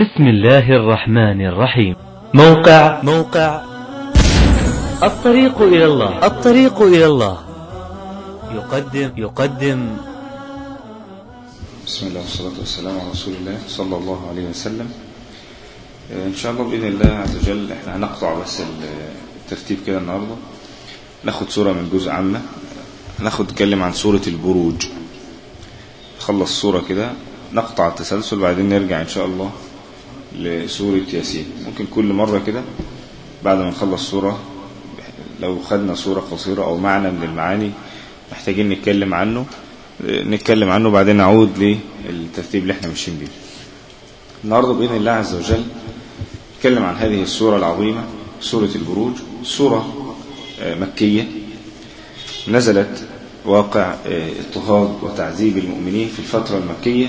بسم الله الرحمن الرحيم موقع موقع الطريق إلى الله الطريق إلى الله يقدم يقدم بسم الله والصلاة والسلام على رسول الله صلى الله عليه وسلم آه، إن شاء الله بإذن الله عز وجل إحنا هنقطع بس الترتيب كده النهاردة ناخد سورة من جزء عامة هناخد نتكلم عن سورة البروج نخلص سورة كده نقطع التسلسل بعدين نرجع إن شاء الله لسورة ياسين ممكن كل مرة كده بعد ما نخلص سورة لو خدنا سورة قصيرة أو معنى من المعاني محتاجين نتكلم عنه نتكلم عنه بعدين نعود للترتيب اللي احنا ماشيين بيه النهاردة بإذن الله عز وجل نتكلم عن هذه السورة العظيمة سورة البروج سورة مكية نزلت واقع اضطهاد وتعذيب المؤمنين في الفترة المكية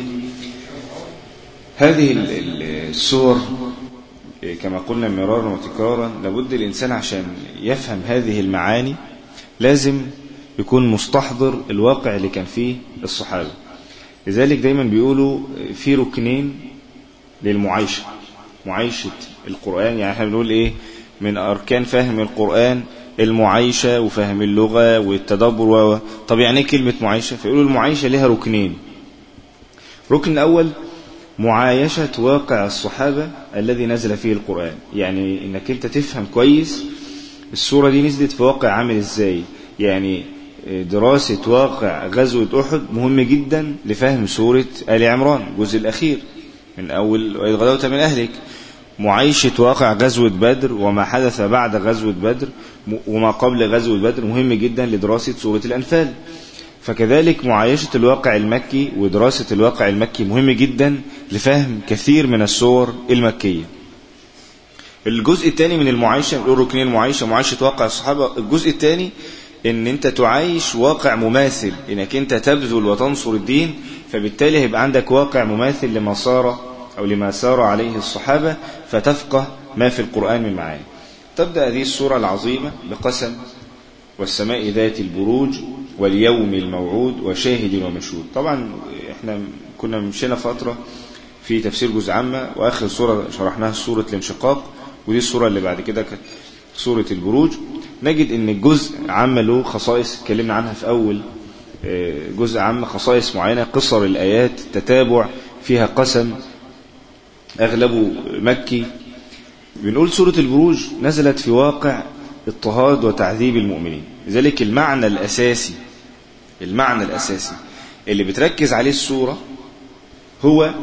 هذه السور كما قلنا مرارا وتكرارا لابد الإنسان عشان يفهم هذه المعاني لازم يكون مستحضر الواقع اللي كان فيه الصحابة لذلك دايما بيقولوا في ركنين للمعايشة معايشة القرآن يعني احنا بنقول ايه من أركان فهم القرآن المعايشة وفهم اللغة والتدبر و... طب يعني ايه كلمة معايشة فيقولوا المعايشة لها ركنين ركن الأول معايشة واقع الصحابة الذي نزل فيه القرآن يعني انك انت تفهم كويس السورة دي نزلت في واقع عامل ازاي يعني دراسة واقع غزوة أحد مهم جدا لفهم سورة آل عمران الجزء الأخير من أول وإذ غدوت من أهلك معايشة واقع غزوة بدر وما حدث بعد غزوة بدر وما قبل غزوة بدر مهم جدا لدراسة سورة الأنفال فكذلك معايشة الواقع المكي ودراسة الواقع المكي مهم جدا لفهم كثير من السور المكية الجزء الثاني من المعايشة بنقول ركنين المعايشة معايشة واقع الصحابة الجزء الثاني ان انت تعايش واقع مماثل انك انت تبذل وتنصر الدين فبالتالي هيبقى عندك واقع مماثل لما صار او لما سار عليه الصحابة فتفقه ما في القرآن من معاني تبدأ هذه السورة العظيمة بقسم والسماء ذات البروج واليوم الموعود وشاهد ومشهود طبعا احنا كنا مشينا فترة في تفسير جزء عامة واخر سورة شرحناها سورة الانشقاق ودي السورة اللي بعد كده كانت سورة البروج نجد ان الجزء عام له خصائص اتكلمنا عنها في اول جزء عام خصائص معينة قصر الايات تتابع فيها قسم اغلبه مكي بنقول سورة البروج نزلت في واقع اضطهاد وتعذيب المؤمنين لذلك المعنى الاساسي المعنى الاساسي اللي بتركز عليه السورة هو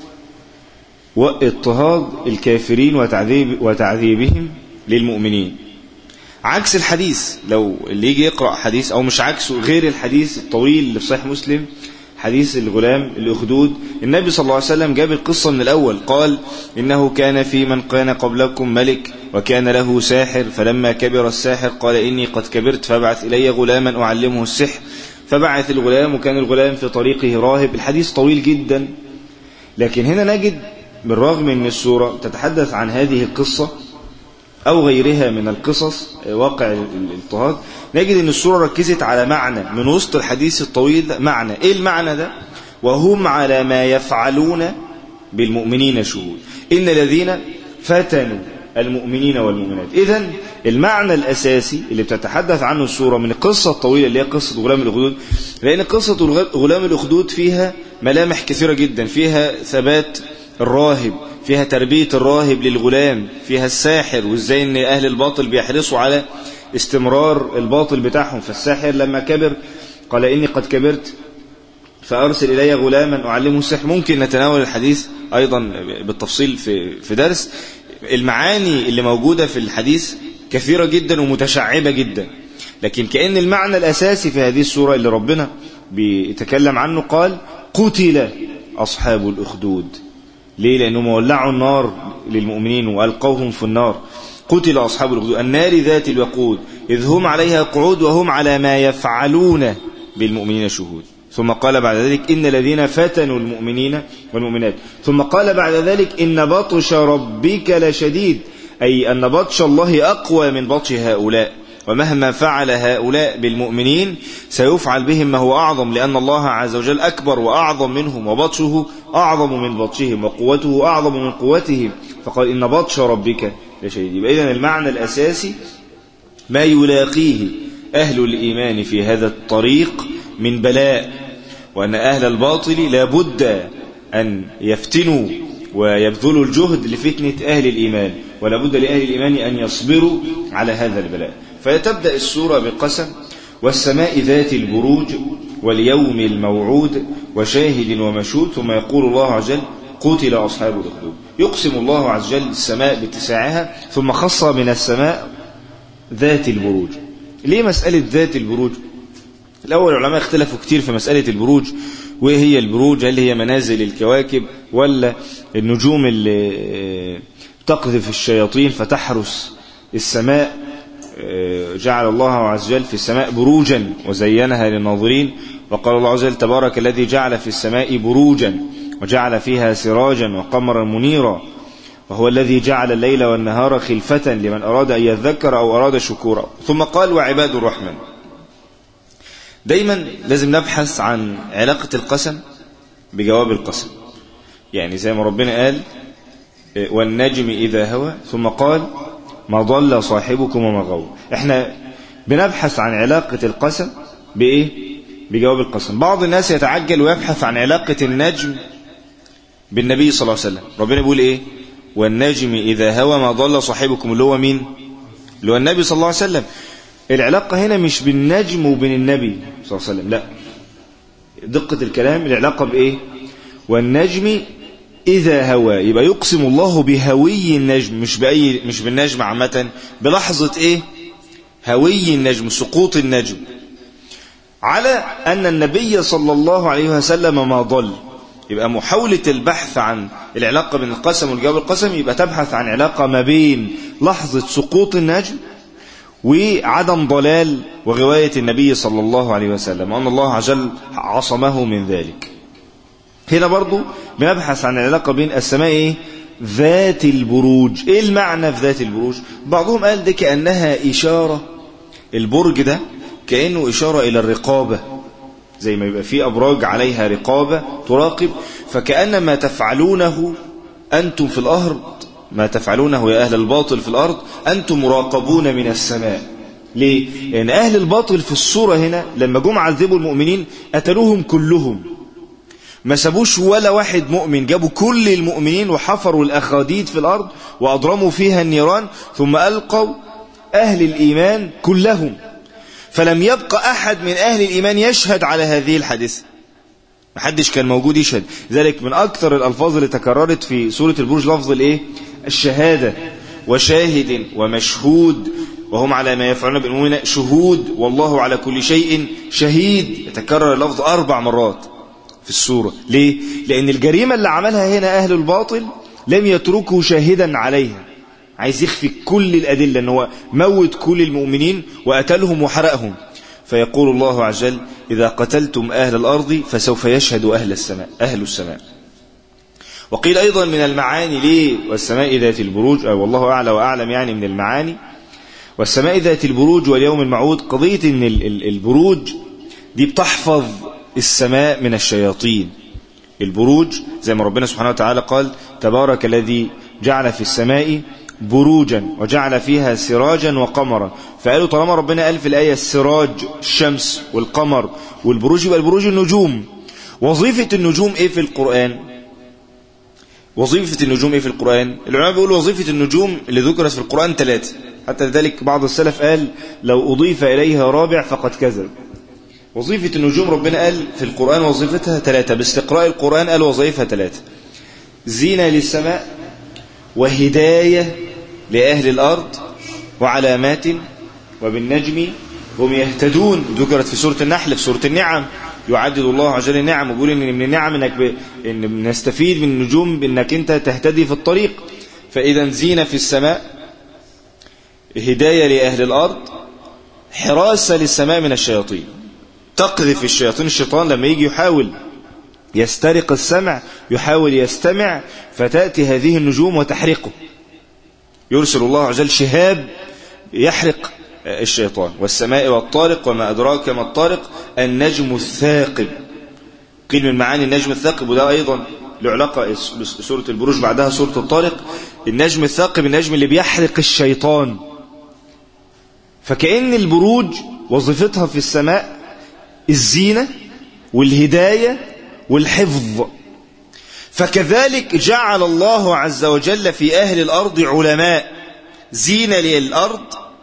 اضطهاد الكافرين وتعذيب وتعذيبهم للمؤمنين عكس الحديث لو اللي يجي يقرأ حديث أو مش عكسه غير الحديث الطويل اللي في صحيح مسلم حديث الغلام الأخدود النبي صلى الله عليه وسلم جاب القصة من الأول قال إنه كان في من كان قبلكم ملك وكان له ساحر فلما كبر الساحر قال إني قد كبرت فابعث إلي غلاما أعلمه السحر فبعث الغلام وكان الغلام في طريقه راهب الحديث طويل جدا لكن هنا نجد بالرغم من السورة تتحدث عن هذه القصة أو غيرها من القصص واقع الاضطهاد نجد أن السورة ركزت على معنى من وسط الحديث الطويل ده معنى إيه المعنى ده وهم على ما يفعلون بالمؤمنين شهود إن الذين فتنوا المؤمنين والمؤمنات إذا المعنى الأساسي اللي بتتحدث عنه السورة من القصة الطويلة اللي هي قصة غلام الأخدود لأن قصة غلام الأخدود فيها ملامح كثيرة جدا فيها ثبات الراهب فيها تربية الراهب للغلام فيها الساحر وازاي ان اهل الباطل بيحرصوا على استمرار الباطل بتاعهم فالساحر لما كبر قال اني قد كبرت فارسل الي غلاما اعلمه السحر ممكن نتناول الحديث ايضا بالتفصيل في في درس المعاني اللي موجودة في الحديث كثيرة جدا ومتشعبة جدا لكن كأن المعنى الأساسي في هذه السورة اللي ربنا بيتكلم عنه قال قتل أصحاب الأخدود ليه لأنهم ولعوا النار للمؤمنين وألقوهم في النار قتل أصحاب الأخدود النار ذات الوقود إذ هم عليها قعود وهم على ما يفعلون بالمؤمنين شهود ثم قال بعد ذلك إن الذين فتنوا المؤمنين والمؤمنات ثم قال بعد ذلك إن بطش ربك لشديد أي أن بطش الله أقوى من بطش هؤلاء ومهما فعل هؤلاء بالمؤمنين سيفعل بهم ما هو أعظم لأن الله عز وجل أكبر وأعظم منهم وبطشه أعظم من بطشهم وقوته أعظم من قوتهم فقال إن بطش ربك لشديد إذن المعنى الأساسي ما يلاقيه أهل الإيمان في هذا الطريق من بلاء وأن أهل الباطل لابد أن يفتنوا ويبذلوا الجهد لفتنة أهل الإيمان ولا بد لأهل الإيمان أن يصبروا على هذا البلاء فتبدأ السورة بقسم والسماء ذات البروج واليوم الموعود وشاهد ومشهود ثم يقول الله عز وجل قتل أصحاب الأخدود يقسم الله عز وجل السماء باتساعها ثم خص من السماء ذات البروج ليه مسألة ذات البروج الأول العلماء اختلفوا كتير في مسألة البروج وإيه هي البروج هل هي منازل الكواكب ولا النجوم اللي تقذف الشياطين فتحرس السماء جعل الله عز وجل في السماء بروجا وزينها للناظرين وقال الله عز وجل تبارك الذي جعل في السماء بروجا وجعل فيها سراجا وقمرا منيرا وهو الذي جعل الليل والنهار خلفة لمن أراد أن يذكر أو أراد شكورا ثم قال وعباد الرحمن دايما لازم نبحث عن علاقة القسم بجواب القسم يعني زي ما ربنا قال والنجم إذا هوى ثم قال ما ضل صاحبكم وما غوى احنا بنبحث عن علاقة القسم بإيه بجواب القسم بعض الناس يتعجل ويبحث عن علاقة النجم بالنبي صلى الله عليه وسلم ربنا بيقول إيه والنجم إذا هوى ما ضل صاحبكم اللي هو مين اللي هو النبي صلى الله عليه وسلم العلاقة هنا مش بالنجم وبين النبي صلى الله عليه وسلم لا دقة الكلام العلاقة بإيه والنجم إذا هوى يبقى يقسم الله بهوي النجم مش بأي مش بالنجم عامة بلحظة إيه هوي النجم سقوط النجم على أن النبي صلى الله عليه وسلم ما ضل يبقى محاولة البحث عن العلاقة بين القسم والجواب القسم يبقى تبحث عن علاقة ما بين لحظة سقوط النجم وعدم ضلال وغواية النبي صلى الله عليه وسلم وأن الله عجل عصمه من ذلك هنا برضو بنبحث عن العلاقة بين السماء إيه؟ ذات البروج إيه المعنى في ذات البروج بعضهم قال دي كأنها إشارة البرج ده كأنه إشارة إلى الرقابة زي ما يبقى في أبراج عليها رقابة تراقب فكأن ما تفعلونه أنتم في الأرض ما تفعلونه يا أهل الباطل في الأرض أنتم مراقبون من السماء ليه؟ لأن يعني أهل الباطل في الصورة هنا لما جم عذبوا المؤمنين قتلوهم كلهم ما سابوش ولا واحد مؤمن جابوا كل المؤمنين وحفروا الأخاديد في الأرض وأضرموا فيها النيران ثم ألقوا أهل الإيمان كلهم فلم يبقى أحد من أهل الإيمان يشهد على هذه الحادثة محدش كان موجود يشهد ذلك من أكثر الألفاظ اللي تكررت في سورة البروج لفظ الإيه؟ الشهادة وشاهد ومشهود وهم على ما يفعلون بالمؤمنين شهود والله على كل شيء شهيد يتكرر اللفظ أربع مرات في السورة ليه؟ لأن الجريمة اللي عملها هنا أهل الباطل لم يتركوا شاهدا عليها عايز يخفي كل الأدلة أنه هو موت كل المؤمنين وقتلهم وحرقهم فيقول الله عز وجل إذا قتلتم أهل الأرض فسوف يشهد أهل السماء أهل السماء وقيل أيضا من المعاني ليه والسماء ذات البروج أو والله أعلى وأعلم يعني من المعاني والسماء ذات البروج واليوم المعود قضية أن البروج دي بتحفظ السماء من الشياطين البروج زي ما ربنا سبحانه وتعالى قال تبارك الذي جعل في السماء بروجا وجعل فيها سراجا وقمرا فقالوا طالما ربنا قال في الآية السراج الشمس والقمر والبروج يبقى البروج النجوم وظيفة النجوم ايه في القرآن وظيفة النجوم ايه في القرآن العلماء بيقولوا وظيفة النجوم اللي ذكرت في القرآن ثلاثة حتى لذلك بعض السلف قال لو أضيف إليها رابع فقد كذب وظيفة النجوم ربنا قال في القرآن وظيفتها ثلاثة باستقراء القرآن قال وظيفتها ثلاثة زينة للسماء وهداية لأهل الأرض وعلامات وبالنجم هم يهتدون ذكرت في سورة النحل في سورة النعم يعدد الله عز وجل النعم ويقول ان من النعم انك ب... إن نستفيد من النجوم بانك انت تهتدي في الطريق فاذا زينة في السماء هداية لأهل الأرض حراسة للسماء من الشياطين تقذف الشياطين الشيطان لما يجي يحاول يسترق السمع يحاول يستمع فتأتي هذه النجوم وتحرقه يرسل الله عز وجل شهاب يحرق الشيطان والسماء والطارق وما أدراك ما الطارق النجم الثاقب قيل من معاني النجم الثاقب وده أيضا له علاقة سورة البروج بعدها سورة الطارق النجم الثاقب النجم اللي بيحرق الشيطان فكأن البروج وظيفتها في السماء الزينة والهداية والحفظ فكذلك جعل الله عز وجل في أهل الأرض علماء زينة للأرض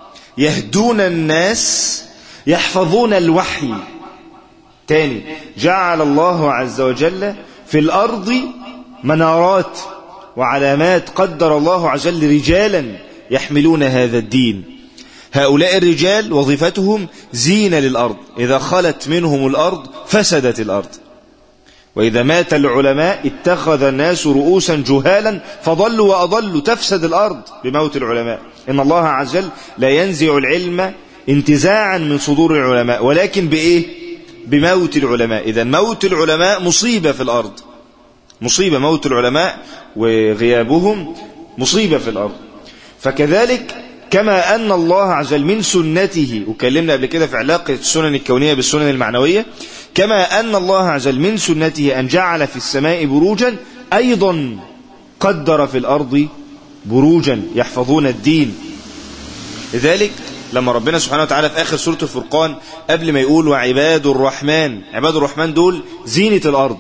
يهدون الناس يحفظون الوحي تاني جعل الله عز وجل في الأرض منارات وعلامات قدر الله عز وجل رجالا يحملون هذا الدين هؤلاء الرجال وظيفتهم زينة للأرض إذا خلت منهم الأرض فسدت الأرض وإذا مات العلماء اتخذ الناس رؤوسا جهالا فضلوا وأضلوا تفسد الأرض بموت العلماء إن الله عز وجل لا ينزع العلم انتزاعا من صدور العلماء ولكن بإيه بموت العلماء إذا موت العلماء مصيبة في الأرض مصيبة موت العلماء وغيابهم مصيبة في الأرض فكذلك كما أن الله عز وجل من سنته وكلمنا قبل كده في علاقة السنن الكونية بالسنن المعنوية كما أن الله عز وجل من سنته أن جعل في السماء بروجا أيضا قدر في الأرض بروجا يحفظون الدين لذلك لما ربنا سبحانه وتعالى في آخر سورة الفرقان قبل ما يقول وعباد الرحمن عباد الرحمن دول زينة الأرض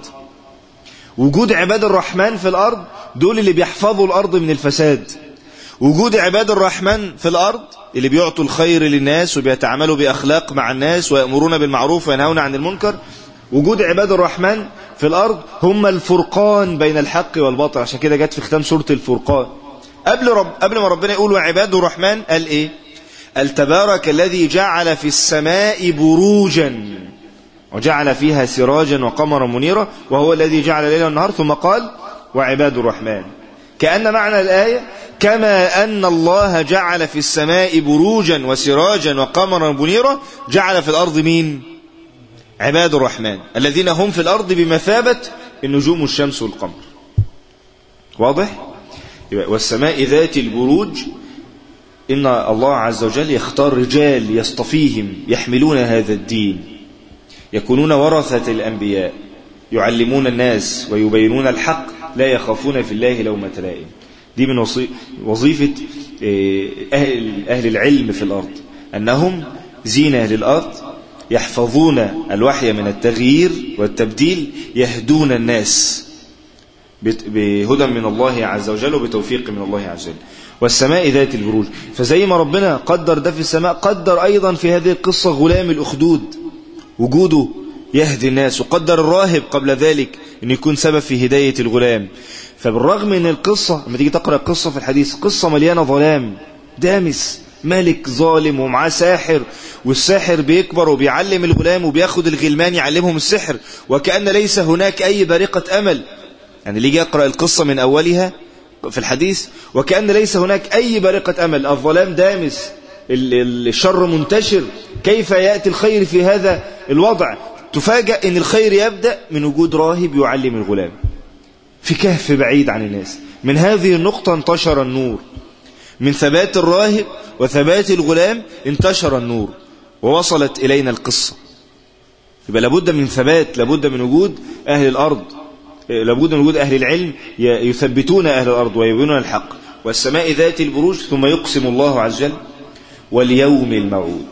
وجود عباد الرحمن في الأرض دول اللي بيحفظوا الأرض من الفساد وجود عباد الرحمن في الأرض اللي بيعطوا الخير للناس وبيتعاملوا بأخلاق مع الناس ويأمرون بالمعروف وينهون عن المنكر وجود عباد الرحمن في الأرض هم الفرقان بين الحق والباطل عشان كده جت في ختام سورة الفرقان قبل, رب قبل ما ربنا يقول وعباد الرحمن قال إيه قال تبارك الذي جعل في السماء بروجا وجعل فيها سراجا وقمرا منيرا وهو الذي جعل الليل والنهار ثم قال وعباد الرحمن كأن معنى الآية كما أن الله جعل في السماء بروجا وسراجا وقمرا منيرا جعل في الأرض مين عباد الرحمن الذين هم في الأرض بمثابة النجوم والشمس والقمر واضح والسماء ذات البروج إن الله عز وجل يختار رجال يصطفيهم يحملون هذا الدين يكونون ورثة الأنبياء يعلمون الناس ويبينون الحق لا يخافون في الله لومة لائم دي من وظيفة أهل, أهل العلم في الأرض أنهم زينة للأرض يحفظون الوحي من التغيير والتبديل يهدون الناس بهدى من الله عز وجل وبتوفيق من الله عز وجل والسماء ذات البروج فزي ما ربنا قدر ده في السماء قدر أيضا في هذه القصة غلام الأخدود وجوده يهدي الناس وقدر الراهب قبل ذلك أن يكون سبب في هداية الغلام فبالرغم من القصة لما تيجي تقرأ القصة في الحديث قصة مليانة ظلام دامس ملك ظالم ومعاه ساحر والساحر بيكبر وبيعلم الغلام وبياخد الغلمان يعلمهم السحر وكأن ليس هناك أي بارقة أمل يعني اللي يجي يقرأ القصة من أولها في الحديث وكأن ليس هناك أي بارقة أمل الظلام دامس الشر منتشر كيف يأتي الخير في هذا الوضع تفاجأ أن الخير يبدأ من وجود راهب يعلم الغلام في كهف بعيد عن الناس من هذه النقطة انتشر النور من ثبات الراهب وثبات الغلام انتشر النور ووصلت إلينا القصة يبقى لابد من ثبات لابد من وجود أهل الأرض لابد من وجود أهل العلم يثبتون أهل الأرض ويبينون الحق والسماء ذات البروج ثم يقسم الله عز وجل واليوم الموعود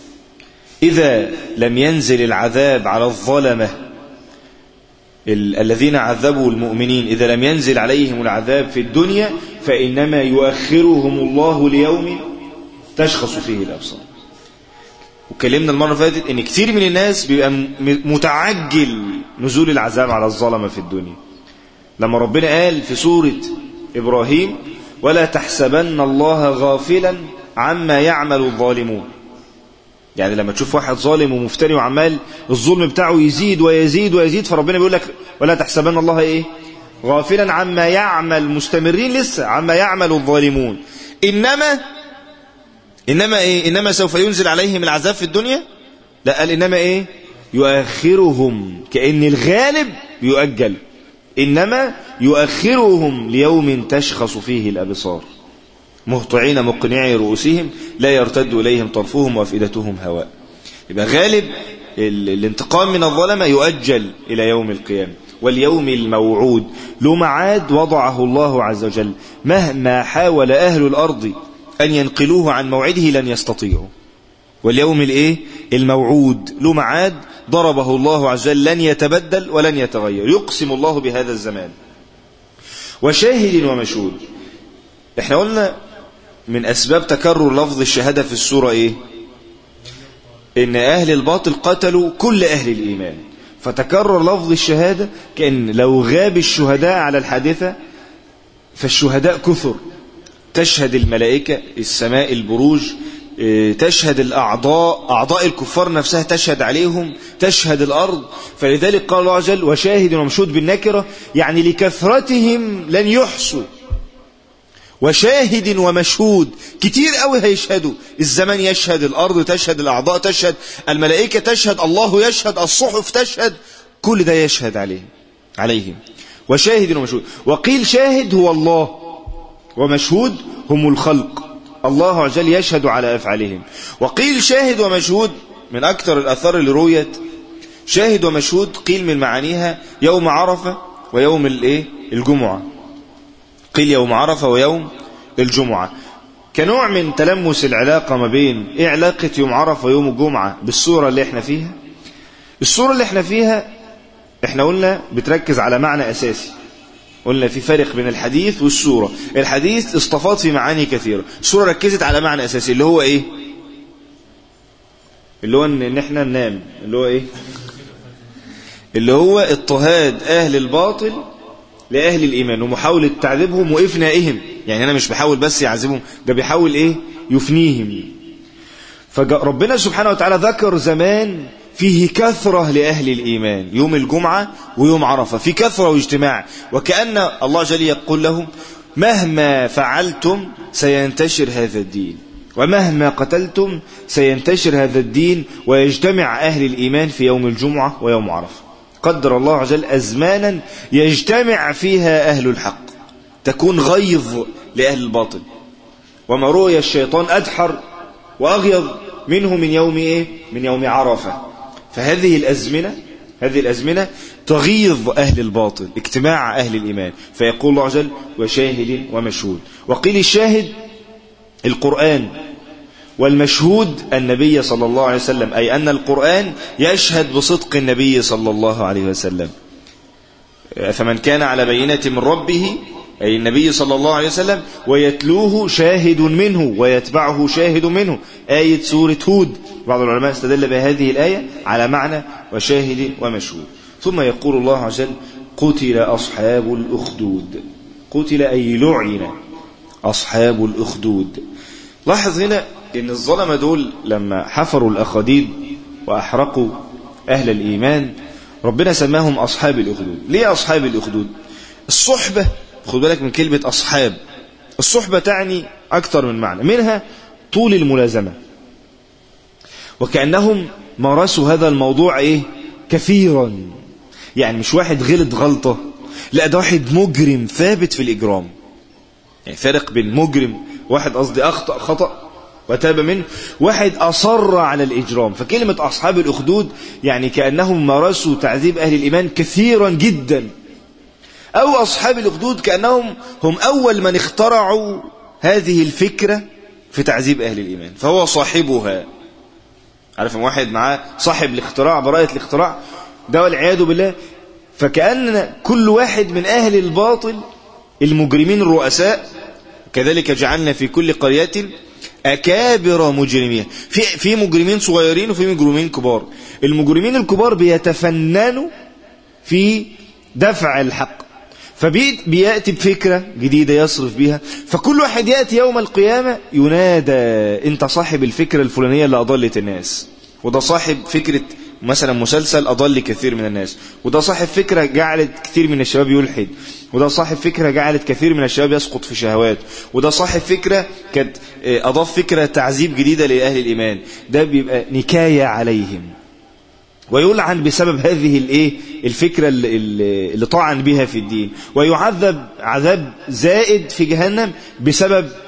إذا لم ينزل العذاب على الظلمة الذين عذبوا المؤمنين إذا لم ينزل عليهم العذاب في الدنيا فإنما يؤخرهم الله ليوم تشخص فيه الأبصار وكلمنا المرة اللي فاتت ان كتير من الناس بيبقى متعجل نزول العذاب على الظلمة في الدنيا لما ربنا قال في سورة إبراهيم ولا تحسبن الله غافلا عما يعمل الظالمون يعني لما تشوف واحد ظالم ومفتري وعمال الظلم بتاعه يزيد ويزيد ويزيد فربنا بيقول لك ولا تحسبن الله ايه غافلا عما يعمل مستمرين لسه عما يعمل الظالمون إنما إنما إيه إنما سوف ينزل عليهم العذاب في الدنيا لا قال إنما إيه يؤخرهم كأن الغالب يؤجل إنما يؤخرهم ليوم تشخص فيه الأبصار مهطعين مقنعي رؤوسهم لا يرتد إليهم طرفهم وأفئدتهم هواء يبقى غالب الانتقام من الظلمة يؤجل إلى يوم القيامة واليوم الموعود له معاد وضعه الله عز وجل مهما حاول أهل الأرض أن ينقلوه عن موعده لن يستطيعوا واليوم الايه الموعود له معاد ضربه الله عز وجل لن يتبدل ولن يتغير يقسم الله بهذا الزمان وشاهد ومشهود احنا قلنا من أسباب تكرر لفظ الشهادة في السورة ايه ان اهل الباطل قتلوا كل اهل الايمان فتكرر لفظ الشهادة كأن لو غاب الشهداء على الحادثة فالشهداء كثر تشهد الملائكة السماء البروج تشهد الأعضاء أعضاء الكفار نفسها تشهد عليهم تشهد الأرض فلذلك قال الله عز وجل وشاهد ومشهود بالنكرة يعني لكثرتهم لن يحصوا وشاهد ومشهود كتير قوي هيشهدوا الزمان يشهد الأرض تشهد الأعضاء تشهد الملائكة تشهد الله يشهد الصحف تشهد كل ده يشهد عليهم عليهم وشاهد ومشهود وقيل شاهد هو الله ومشهود هم الخلق الله عز وجل يشهد على أفعالهم وقيل شاهد ومشهود من أكثر الأثار اللي رويت شاهد ومشهود قيل من معانيها يوم عرفة ويوم الايه الجمعة قيل يوم عرفة ويوم الجمعة كنوع من تلمس العلاقة ما بين ايه علاقة يوم عرفة ويوم الجمعة بالصورة اللي احنا فيها الصورة اللي احنا فيها احنا قلنا بتركز على معنى أساسي قلنا في فرق بين الحديث والسورة الحديث اصطفات في معاني كثيرة السورة ركزت على معنى أساسي اللي هو ايه اللي هو ان احنا ننام اللي هو ايه اللي هو اضطهاد اهل الباطل لأهل الإيمان ومحاولة تعذيبهم وإفنائهم يعني أنا مش بحاول بس يعذبهم ده بيحاول إيه يفنيهم فربنا سبحانه وتعالى ذكر زمان فيه كثرة لأهل الإيمان يوم الجمعة ويوم عرفة في كثرة واجتماع وكأن الله جل يقول لهم مهما فعلتم سينتشر هذا الدين ومهما قتلتم سينتشر هذا الدين ويجتمع أهل الإيمان في يوم الجمعة ويوم عرفة قدر الله عز وجل أزمانا يجتمع فيها أهل الحق تكون غيظ لأهل الباطل وما رؤي الشيطان أدحر وأغيظ منه من يوم إيه؟ من يوم عرفة فهذه الأزمنة هذه الأزمنة تغيظ أهل الباطل اجتماع أهل الإيمان فيقول الله عز وجل وشاهد ومشهود وقيل الشاهد القرآن والمشهود النبي صلى الله عليه وسلم أي أن القرآن يشهد بصدق النبي صلى الله عليه وسلم فمن كان على بينة من ربه أي النبي صلى الله عليه وسلم ويتلوه شاهد منه ويتبعه شاهد منه آية سورة هود بعض العلماء استدل بهذه الآية على معنى وشاهد ومشهود ثم يقول الله عز وجل قتل أصحاب الأخدود قتل أي لعن أصحاب الأخدود لاحظ هنا ان الظلمة دول لما حفروا الأخديد وأحرقوا أهل الإيمان ربنا سماهم أصحاب الأخدود ليه أصحاب الأخدود الصحبة خد بالك من كلمة أصحاب الصحبة تعني أكثر من معنى منها طول الملازمة وكأنهم مارسوا هذا الموضوع إيه كثيرا يعني مش واحد غلط غلطة لا ده واحد مجرم ثابت في الإجرام يعني فرق بين مجرم واحد قصدي أخطأ خطأ وتاب منه واحد أصر على الإجرام فكلمة أصحاب الأخدود يعني كأنهم مارسوا تعذيب أهل الإيمان كثيرا جدا أو أصحاب الأخدود كأنهم هم أول من اخترعوا هذه الفكرة في تعذيب أهل الإيمان فهو صاحبها عارف واحد معاه صاحب الاختراع براءة الاختراع ده والعياذ بالله فكأن كل واحد من أهل الباطل المجرمين الرؤساء كذلك جعلنا في كل قرية أكابر مجرمين في في مجرمين صغيرين وفي مجرمين كبار المجرمين الكبار بيتفننوا في دفع الحق فبيأتي بفكرة جديدة يصرف بها فكل واحد يأتي يوم القيامة ينادى انت صاحب الفكرة الفلانية اللي أضلت الناس وده صاحب فكرة مثلا مسلسل أضل كثير من الناس وده صاحب فكرة جعلت كثير من الشباب يلحد وده صاحب فكرة جعلت كثير من الشباب يسقط في شهوات وده صاحب فكرة كانت أضاف فكرة تعذيب جديدة لأهل الإيمان ده بيبقى نكاية عليهم ويلعن بسبب هذه الايه الفكرة اللي, اللي طعن بها في الدين ويعذب عذاب زائد في جهنم بسبب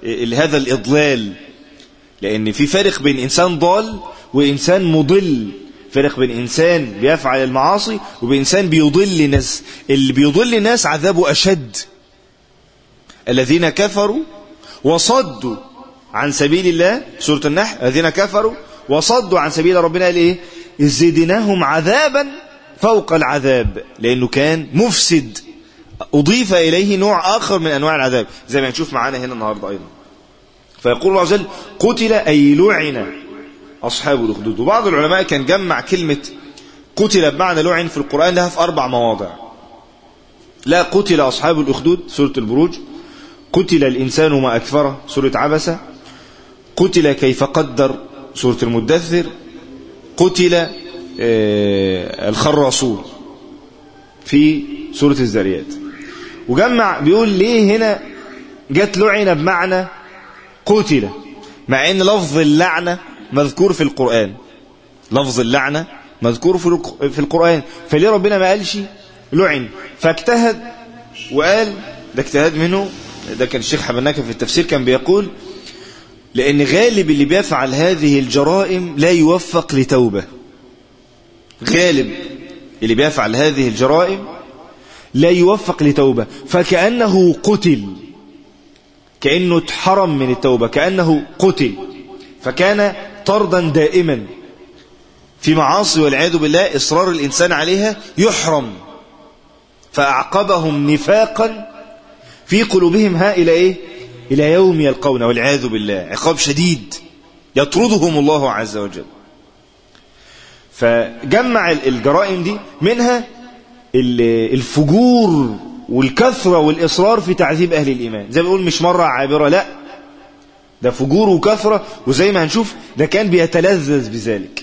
هذا الإضلال لأن في فرق بين إنسان ضال وإنسان مضل فرق بين إنسان بيفعل المعاصي وبين إنسان بيضل الناس اللي بيضل الناس عذابه أشد الذين كفروا وصدوا عن سبيل الله سورة النحل الذين كفروا وصدوا عن سبيل ربنا قال إيه زدناهم عذابا فوق العذاب لأنه كان مفسد أضيف إليه نوع آخر من أنواع العذاب زي ما نشوف معانا هنا النهاردة أيضا فيقول الله عز وجل قتل أي لعن أصحاب الأخدود وبعض العلماء كان جمع كلمة قتل بمعنى لعن في القرآن لها في أربع مواضع لا قتل أصحاب الأخدود سورة البروج قتل الإنسان ما أكفره سورة عبسة قتل كيف قدر سورة المدثر قتل الخراصون في سورة الزريات وجمع بيقول ليه هنا جت لعنة بمعنى قتل مع ان لفظ اللعنة مذكور في القرآن لفظ اللعنة مذكور في القرآن فليه ربنا ما قالش لعن فاجتهد وقال ده اجتهاد منه ده كان الشيخ حبناكة في التفسير كان بيقول لأن غالب اللي بيفعل هذه الجرائم لا يوفق لتوبة غالب اللي بيفعل هذه الجرائم لا يوفق لتوبة فكأنه قتل كأنه اتحرم من التوبة كأنه قتل فكان طردا دائما في معاصي والعياذ بالله إصرار الإنسان عليها يحرم فأعقبهم نفاقا في قلوبهم ها إلى إيه إلى يوم يلقون والعياذ بالله عقاب شديد يطردهم الله عز وجل فجمع الجرائم دي منها الفجور والكثرة والإصرار في تعذيب أهل الإيمان زي ما بيقول مش مرة عابرة لا ده فجور وكثرة وزي ما هنشوف ده كان بيتلذذ بذلك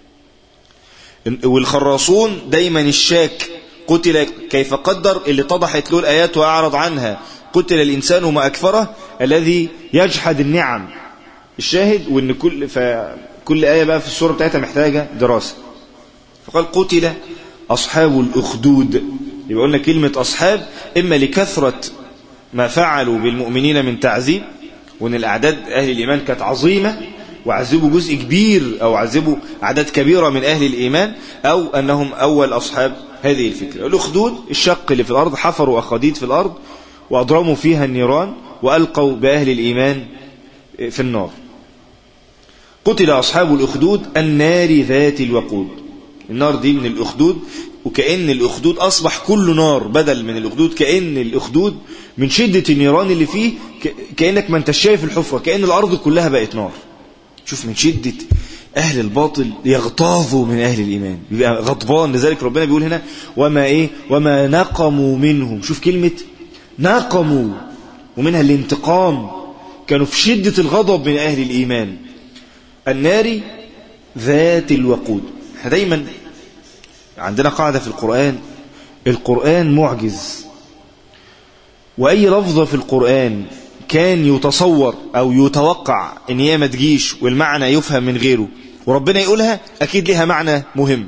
والخراصون دايما الشاك قتل كيف قدر اللي اتضحت له الآيات وأعرض عنها قتل الإنسان ما أكفره الذي يجحد النعم الشاهد وإن كل فكل آية بقى في السورة بتاعتها محتاجة دراسة فقال قتل أصحاب الأخدود يبقى قلنا كلمة أصحاب إما لكثرة ما فعلوا بالمؤمنين من تعذيب وأن الأعداد أهل الإيمان كانت عظيمة وعذبوا جزء كبير أو عذبوا أعداد كبيرة من أهل الإيمان أو أنهم أول أصحاب هذه الفكرة الأخدود الشق اللي في الأرض حفروا أخاديد في الأرض وأضرموا فيها النيران وألقوا بأهل الإيمان في النار قتل أصحاب الأخدود النار ذات الوقود النار دي من الأخدود وكأن الأخدود أصبح كله نار بدل من الأخدود كأن الأخدود من شدة النيران اللي فيه كأنك ما انت شايف الحفرة كأن الأرض كلها بقت نار شوف من شدة أهل الباطل يغتاظوا من أهل الإيمان بيبقى غضبان لذلك ربنا بيقول هنا وما إيه وما نقموا منهم شوف كلمة نقموا ومنها الانتقام كانوا في شدة الغضب من أهل الإيمان النار ذات الوقود احنا دايما عندنا قاعدة في القرآن القرآن معجز وأي لفظة في القرآن كان يتصور أو يتوقع إن هي ما تجيش والمعنى يفهم من غيره وربنا يقولها أكيد لها معنى مهم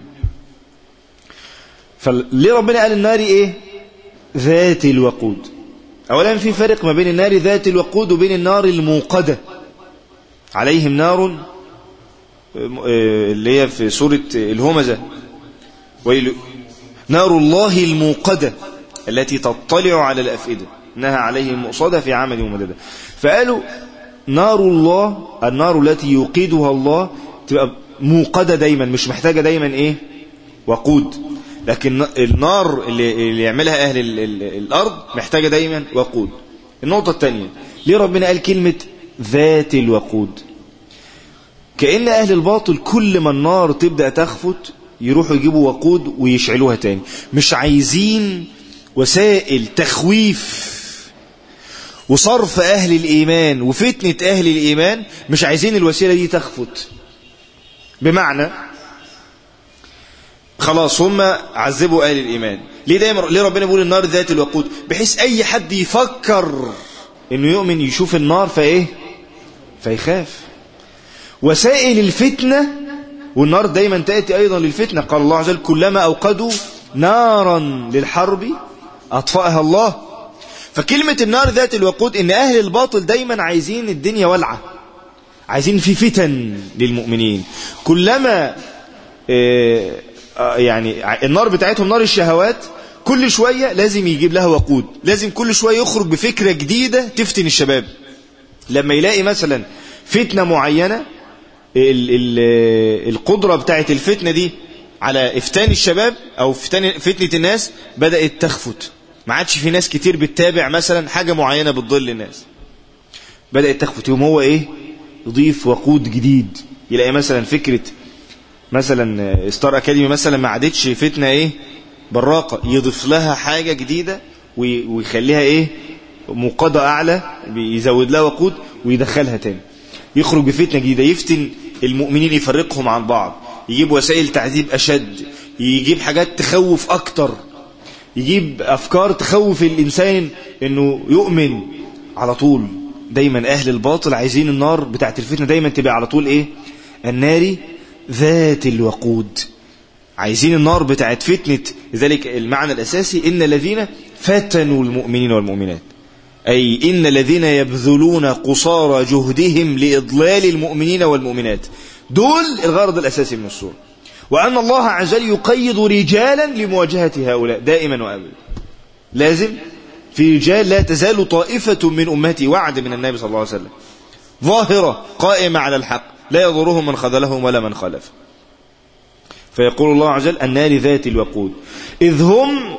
فليه ربنا قال النار إيه ذات الوقود أولا في فرق ما بين النار ذات الوقود وبين النار الموقدة عليهم نار اللي هي في سورة الهمزة نار الله الموقدة التي تطلع على الأفئدة إنها عليهم مؤصدة في عمل ومددة فقالوا نار الله النار التي يوقدها الله تبقى موقدة دايما مش محتاجة دايما إيه وقود لكن النار اللي, اللي يعملها أهل ال ال الأرض محتاجة دايما وقود النقطة الثانية ليه ربنا قال كلمة ذات الوقود كأن أهل الباطل كل ما النار تبدأ تخفت يروحوا يجيبوا وقود ويشعلوها تاني مش عايزين وسائل تخويف وصرف أهل الإيمان وفتنة أهل الإيمان مش عايزين الوسيلة دي تخفت بمعنى خلاص هم عذبوا أهل الإيمان ليه دايما ليه ربنا بيقول النار ذات الوقود بحيث أي حد يفكر إنه يؤمن يشوف النار فإيه فيخاف وسائل الفتنة والنار دايما تأتي أيضا للفتنة قال الله عز وجل كلما أوقدوا نارا للحرب أطفأها الله فكلمة النار ذات الوقود إن أهل الباطل دايما عايزين الدنيا ولعة عايزين في فتن للمؤمنين كلما آه، آه، يعني النار بتاعتهم نار الشهوات كل شوية لازم يجيب لها وقود لازم كل شوية يخرج بفكرة جديدة تفتن الشباب لما يلاقي مثلا فتنة معينة ال ال القدرة بتاعت الفتنة دي على افتان الشباب او فتن فتنة الناس بدأت تخفت ما عادش في ناس كتير بتتابع مثلا حاجة معينة بتضل الناس بدأت تخفت يوم هو ايه يضيف وقود جديد يلاقي مثلا فكرة مثلا ستار اكاديمي مثلا ما عادتش فتنة ايه براقة يضيف لها حاجة جديدة ويخليها ايه مقادة اعلى يزود لها وقود ويدخلها تاني يخرج بفتنة جديدة يفتن المؤمنين يفرقهم عن بعض يجيب وسائل تعذيب أشد يجيب حاجات تخوف أكتر يجيب أفكار تخوف الإنسان أنه يؤمن على طول دايما أهل الباطل عايزين النار بتاعت الفتنة دايما تبقى على طول إيه النار ذات الوقود عايزين النار بتاعت فتنة لذلك المعنى الأساسي إن الذين فتنوا المؤمنين والمؤمنات أي إن الذين يبذلون قصارى جهدهم لإضلال المؤمنين والمؤمنات دول الغرض الأساسي من السورة وأن الله عز وجل يقيد رجالا لمواجهة هؤلاء دائما وأبدا لازم في رجال لا تزال طائفة من أمتي وعد من النبي صلى الله عليه وسلم ظاهرة قائمة على الحق لا يضرهم من خذلهم ولا من خالف فيقول الله عز وجل النار ذات الوقود إذ هم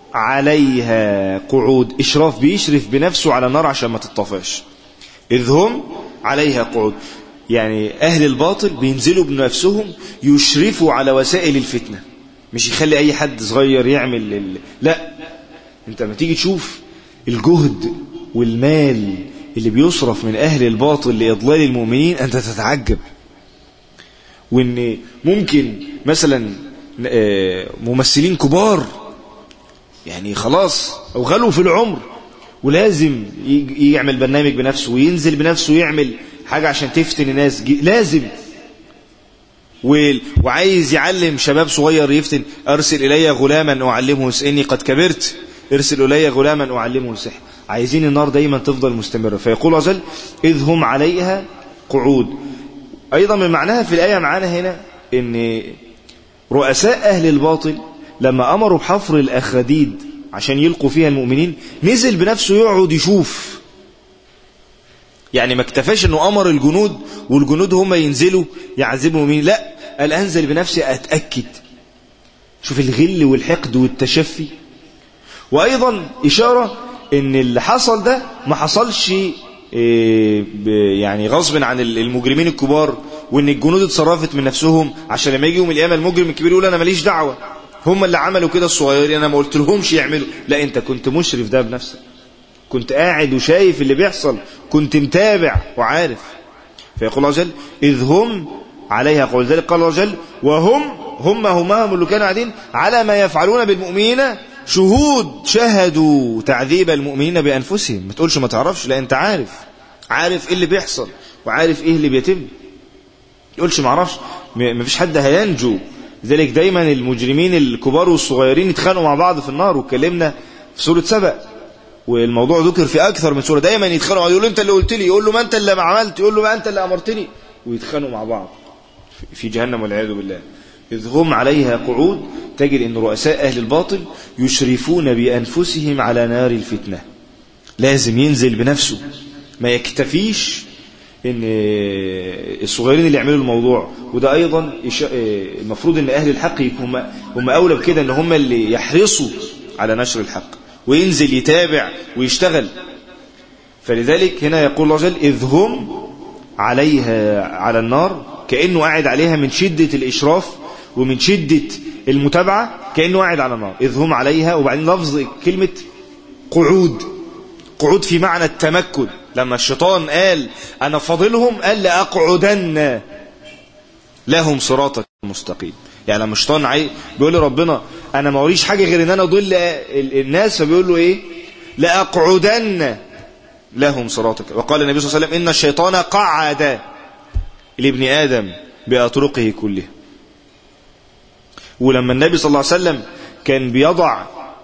عليها قعود إشراف بيشرف بنفسه على النار عشان ما تطفش إذ هم عليها قعود يعني أهل الباطل بينزلوا بنفسهم يشرفوا على وسائل الفتنة مش يخلي أي حد صغير يعمل ال... لا أنت ما تيجي تشوف الجهد والمال اللي بيصرف من أهل الباطل لإضلال المؤمنين أنت تتعجب وإن ممكن مثلا ممثلين كبار يعني خلاص أو غلوا في العمر ولازم يعمل برنامج بنفسه وينزل بنفسه ويعمل حاجة عشان تفتن الناس لازم وعايز يعلم شباب صغير يفتن أرسل إلي غلاما أعلمه إني قد كبرت ارسل إلي غلاما أعلمه السحر عايزين النار دايما تفضل مستمرة فيقول عزل إذ هم عليها قعود أيضا من معناها في الآية معانا هنا إن رؤساء أهل الباطل لما أمروا بحفر الأخاديد عشان يلقوا فيها المؤمنين نزل بنفسه يقعد يشوف يعني ما اكتفاش انه امر الجنود والجنود هم ينزلوا يعذبوا مين لا قال انزل بنفسي اتاكد شوف الغل والحقد والتشفي وايضا اشاره ان اللي حصل ده ما حصلش يعني غصب عن المجرمين الكبار وان الجنود اتصرفت من نفسهم عشان لما يجي يوم القيامه المجرم الكبير يقول انا ماليش دعوه هم اللي عملوا كده الصغيرين انا ما قلت لهمش يعملوا لا انت كنت مشرف ده بنفسك كنت قاعد وشايف اللي بيحصل كنت متابع وعارف فيقول الله عز وجل إذ هم عليها قول ذلك قال الله عز وجل وهم هم همهم اللي كانوا قاعدين على ما يفعلون بالمؤمنين شهود شهدوا تعذيب المؤمنين بأنفسهم ما تقولش ما تعرفش لا انت عارف عارف ايه اللي بيحصل وعارف ايه اللي بيتم تقولش ما اعرفش ما فيش حد هينجو لذلك دايما المجرمين الكبار والصغيرين يتخانقوا مع بعض في النار واتكلمنا في سورة سبأ والموضوع ذكر في أكثر من سورة دايما يتخانقوا يقول له أنت اللي قلت لي يقول له ما أنت اللي ما عملت يقول له ما أنت اللي أمرتني ويتخانقوا مع بعض في جهنم والعياذ بالله إذ هم عليها قعود تجد أن رؤساء أهل الباطل يشرفون بأنفسهم على نار الفتنة لازم ينزل بنفسه ما يكتفيش ان الصغيرين اللي يعملوا الموضوع وده ايضا المفروض ان اهل الحق هم هم اولى بكده ان هم اللي يحرصوا على نشر الحق وينزل يتابع ويشتغل فلذلك هنا يقول الله جل إذ هم عليها على النار كأنه قاعد عليها من شدة الإشراف ومن شدة المتابعة كأنه قاعد على النار إذ هم عليها وبعدين لفظ كلمة قعود قعود في معنى التمكن لما الشيطان قال أنا فاضلهم قال لأقعدن لهم صراطك المستقيم يعني لما الشيطان عاي... بيقول لربنا انا ما وريش حاجه غير ان انا اضل الناس فبيقول له ايه لاقعدن لهم صراطك وقال النبي صلى الله عليه وسلم ان الشيطان قعد لابن ادم باطرقه كلها ولما النبي صلى الله عليه وسلم كان بيضع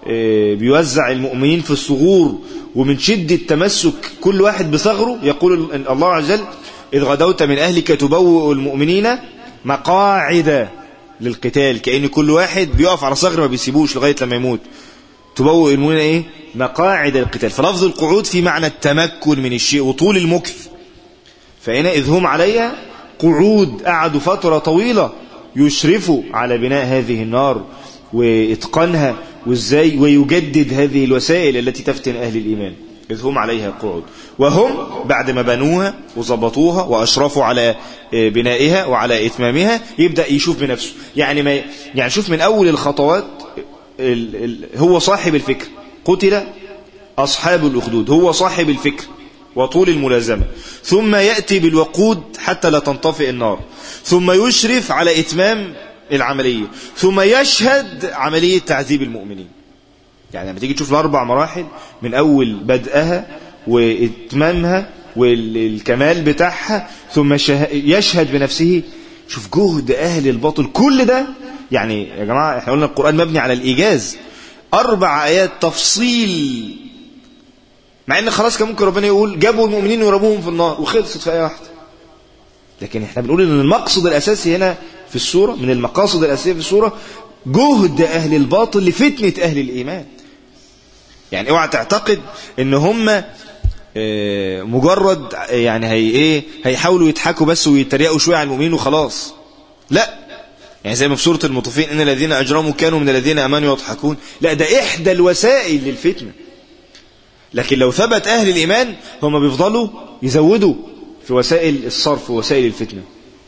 آه، بيوزع المؤمنين في الثغور ومن شدة تمسك كل واحد بثغره يقول ال- الله عز وجل إذ غدوت من أهلك تبوئ المؤمنين مقاعد للقتال كأن كل واحد بيقف على ثغر ما بيسيبوش لغاية لما يموت تبوئ المؤمنين إيه مقاعد القتال فلفظ القعود في معنى التمكن من الشيء وطول المكث فهنا إذ هم عليها قعود قعدوا فترة طويلة يشرفوا على بناء هذه النار وإتقانها وإزاي ويجدد هذه الوسائل التي تفتن أهل الإيمان إذ هم عليها قعود وهم بعد ما بنوها وظبطوها وأشرفوا على آه، بنائها وعلى إتمامها يبدأ يشوف بنفسه يعني ما يعني شوف من أول الخطوات ال ال هو صاحب الفكر قتل أصحاب الأخدود هو صاحب الفكر وطول الملازمة ثم يأتي بالوقود حتى لا تنطفئ النار ثم يشرف على إتمام العملية ثم يشهد عملية تعذيب المؤمنين يعني لما تيجي تشوف الأربع مراحل من أول بدءها وإتمامها والكمال بتاعها ثم شه- يشهد بنفسه شوف جهد أهل الباطل كل ده يعني يا جماعة احنا قلنا القرآن مبني على الإيجاز أربع آيات تفصيل مع ان خلاص كان ممكن ربنا يقول جابوا المؤمنين ويرموهم في النار وخلصت في ايه واحده لكن احنا بنقول ان المقصد الاساسي هنا في السوره من المقاصد الاساسيه في السوره جهد اهل الباطل لفتنه اهل الايمان يعني اوعى تعتقد ان هم آه، مجرد يعني هي ايه هيحاولوا يضحكوا بس ويتريقوا شويه على المؤمنين وخلاص لا يعني زي ما في سوره المطفين ان الذين اجرموا كانوا من الذين امنوا يضحكون لا ده احدى الوسائل للفتنه لكن لو ثبت أهل الإيمان هم بيفضلوا يزودوا في وسائل الصرف ووسائل الفتنة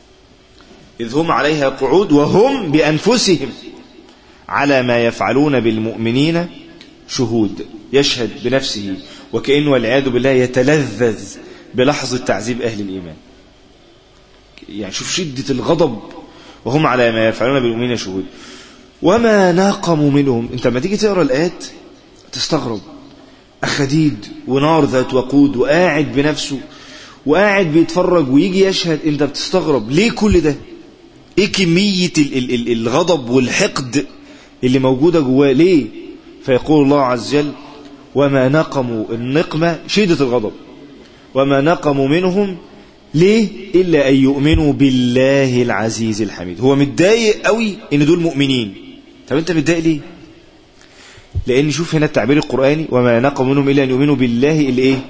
إذ هم عليها قعود وهم بأنفسهم على ما يفعلون بالمؤمنين شهود يشهد بنفسه وكأنه والعياذ بالله يتلذذ بلحظة تعذيب أهل الإيمان يعني شوف شدة الغضب وهم على ما يفعلون بالمؤمنين شهود وما ناقموا منهم انت لما تيجي تقرا الايات تستغرب أخديد ونار ذات وقود وقاعد بنفسه وقاعد بيتفرج ويجي يشهد انت بتستغرب ليه كل ده ايه كمية ال- ال- ال- الغضب والحقد اللي موجودة جواه ليه فيقول الله عز وجل وما نقموا النقمة شدة الغضب وما نقموا منهم ليه إلا أن يؤمنوا بالله العزيز الحميد هو متضايق قوي إن دول مؤمنين طب أنت متضايق ليه لأن شوف هنا التعبير القرآني وما نقم منهم إلا أن يؤمنوا بالله الإيه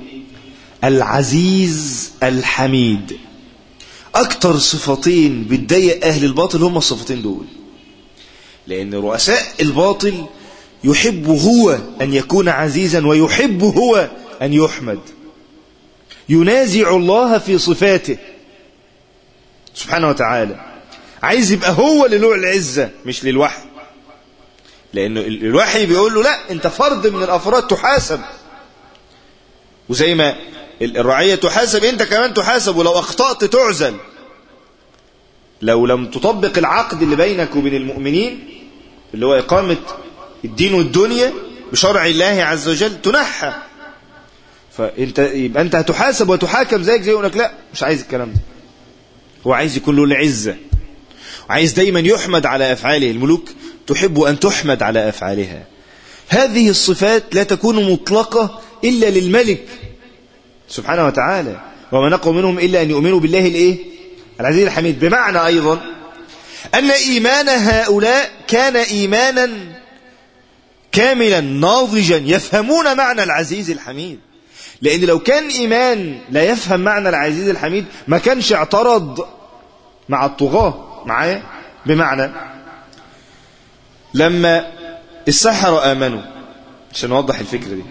العزيز الحميد أكتر صفتين بتضايق أهل الباطل هم الصفتين دول لأن رؤساء الباطل يحب هو أن يكون عزيزا ويحب هو أن يحمد ينازع الله في صفاته سبحانه وتعالى عايز يبقى هو اللي له العزة مش للوحي لأنه ال- الوحي بيقول له لا أنت فرد من الأفراد تحاسب وزي ما ال- الرعية تحاسب أنت كمان تحاسب ولو أخطأت تعزل لو لم تطبق العقد اللي بينك وبين المؤمنين اللي هو إقامة الدين والدنيا بشرع الله عز وجل تنحى فانت يبقى انت هتحاسب وتحاكم زيك زي يقول لك لا مش عايز الكلام ده هو عايز يكون له العزه وعايز دايما يحمد على افعاله الملوك تحب ان تحمد على افعالها هذه الصفات لا تكون مطلقه الا للملك سبحانه وتعالى وما نقوا منهم الا ان يؤمنوا بالله الايه العزيز الحميد بمعنى ايضا ان ايمان هؤلاء كان ايمانا كاملا ناضجا يفهمون معنى العزيز الحميد لأن لو كان إيمان لا يفهم معنى العزيز الحميد ما كانش اعترض مع الطغاة معايا بمعنى لما السحرة آمنوا عشان نوضح الفكرة دي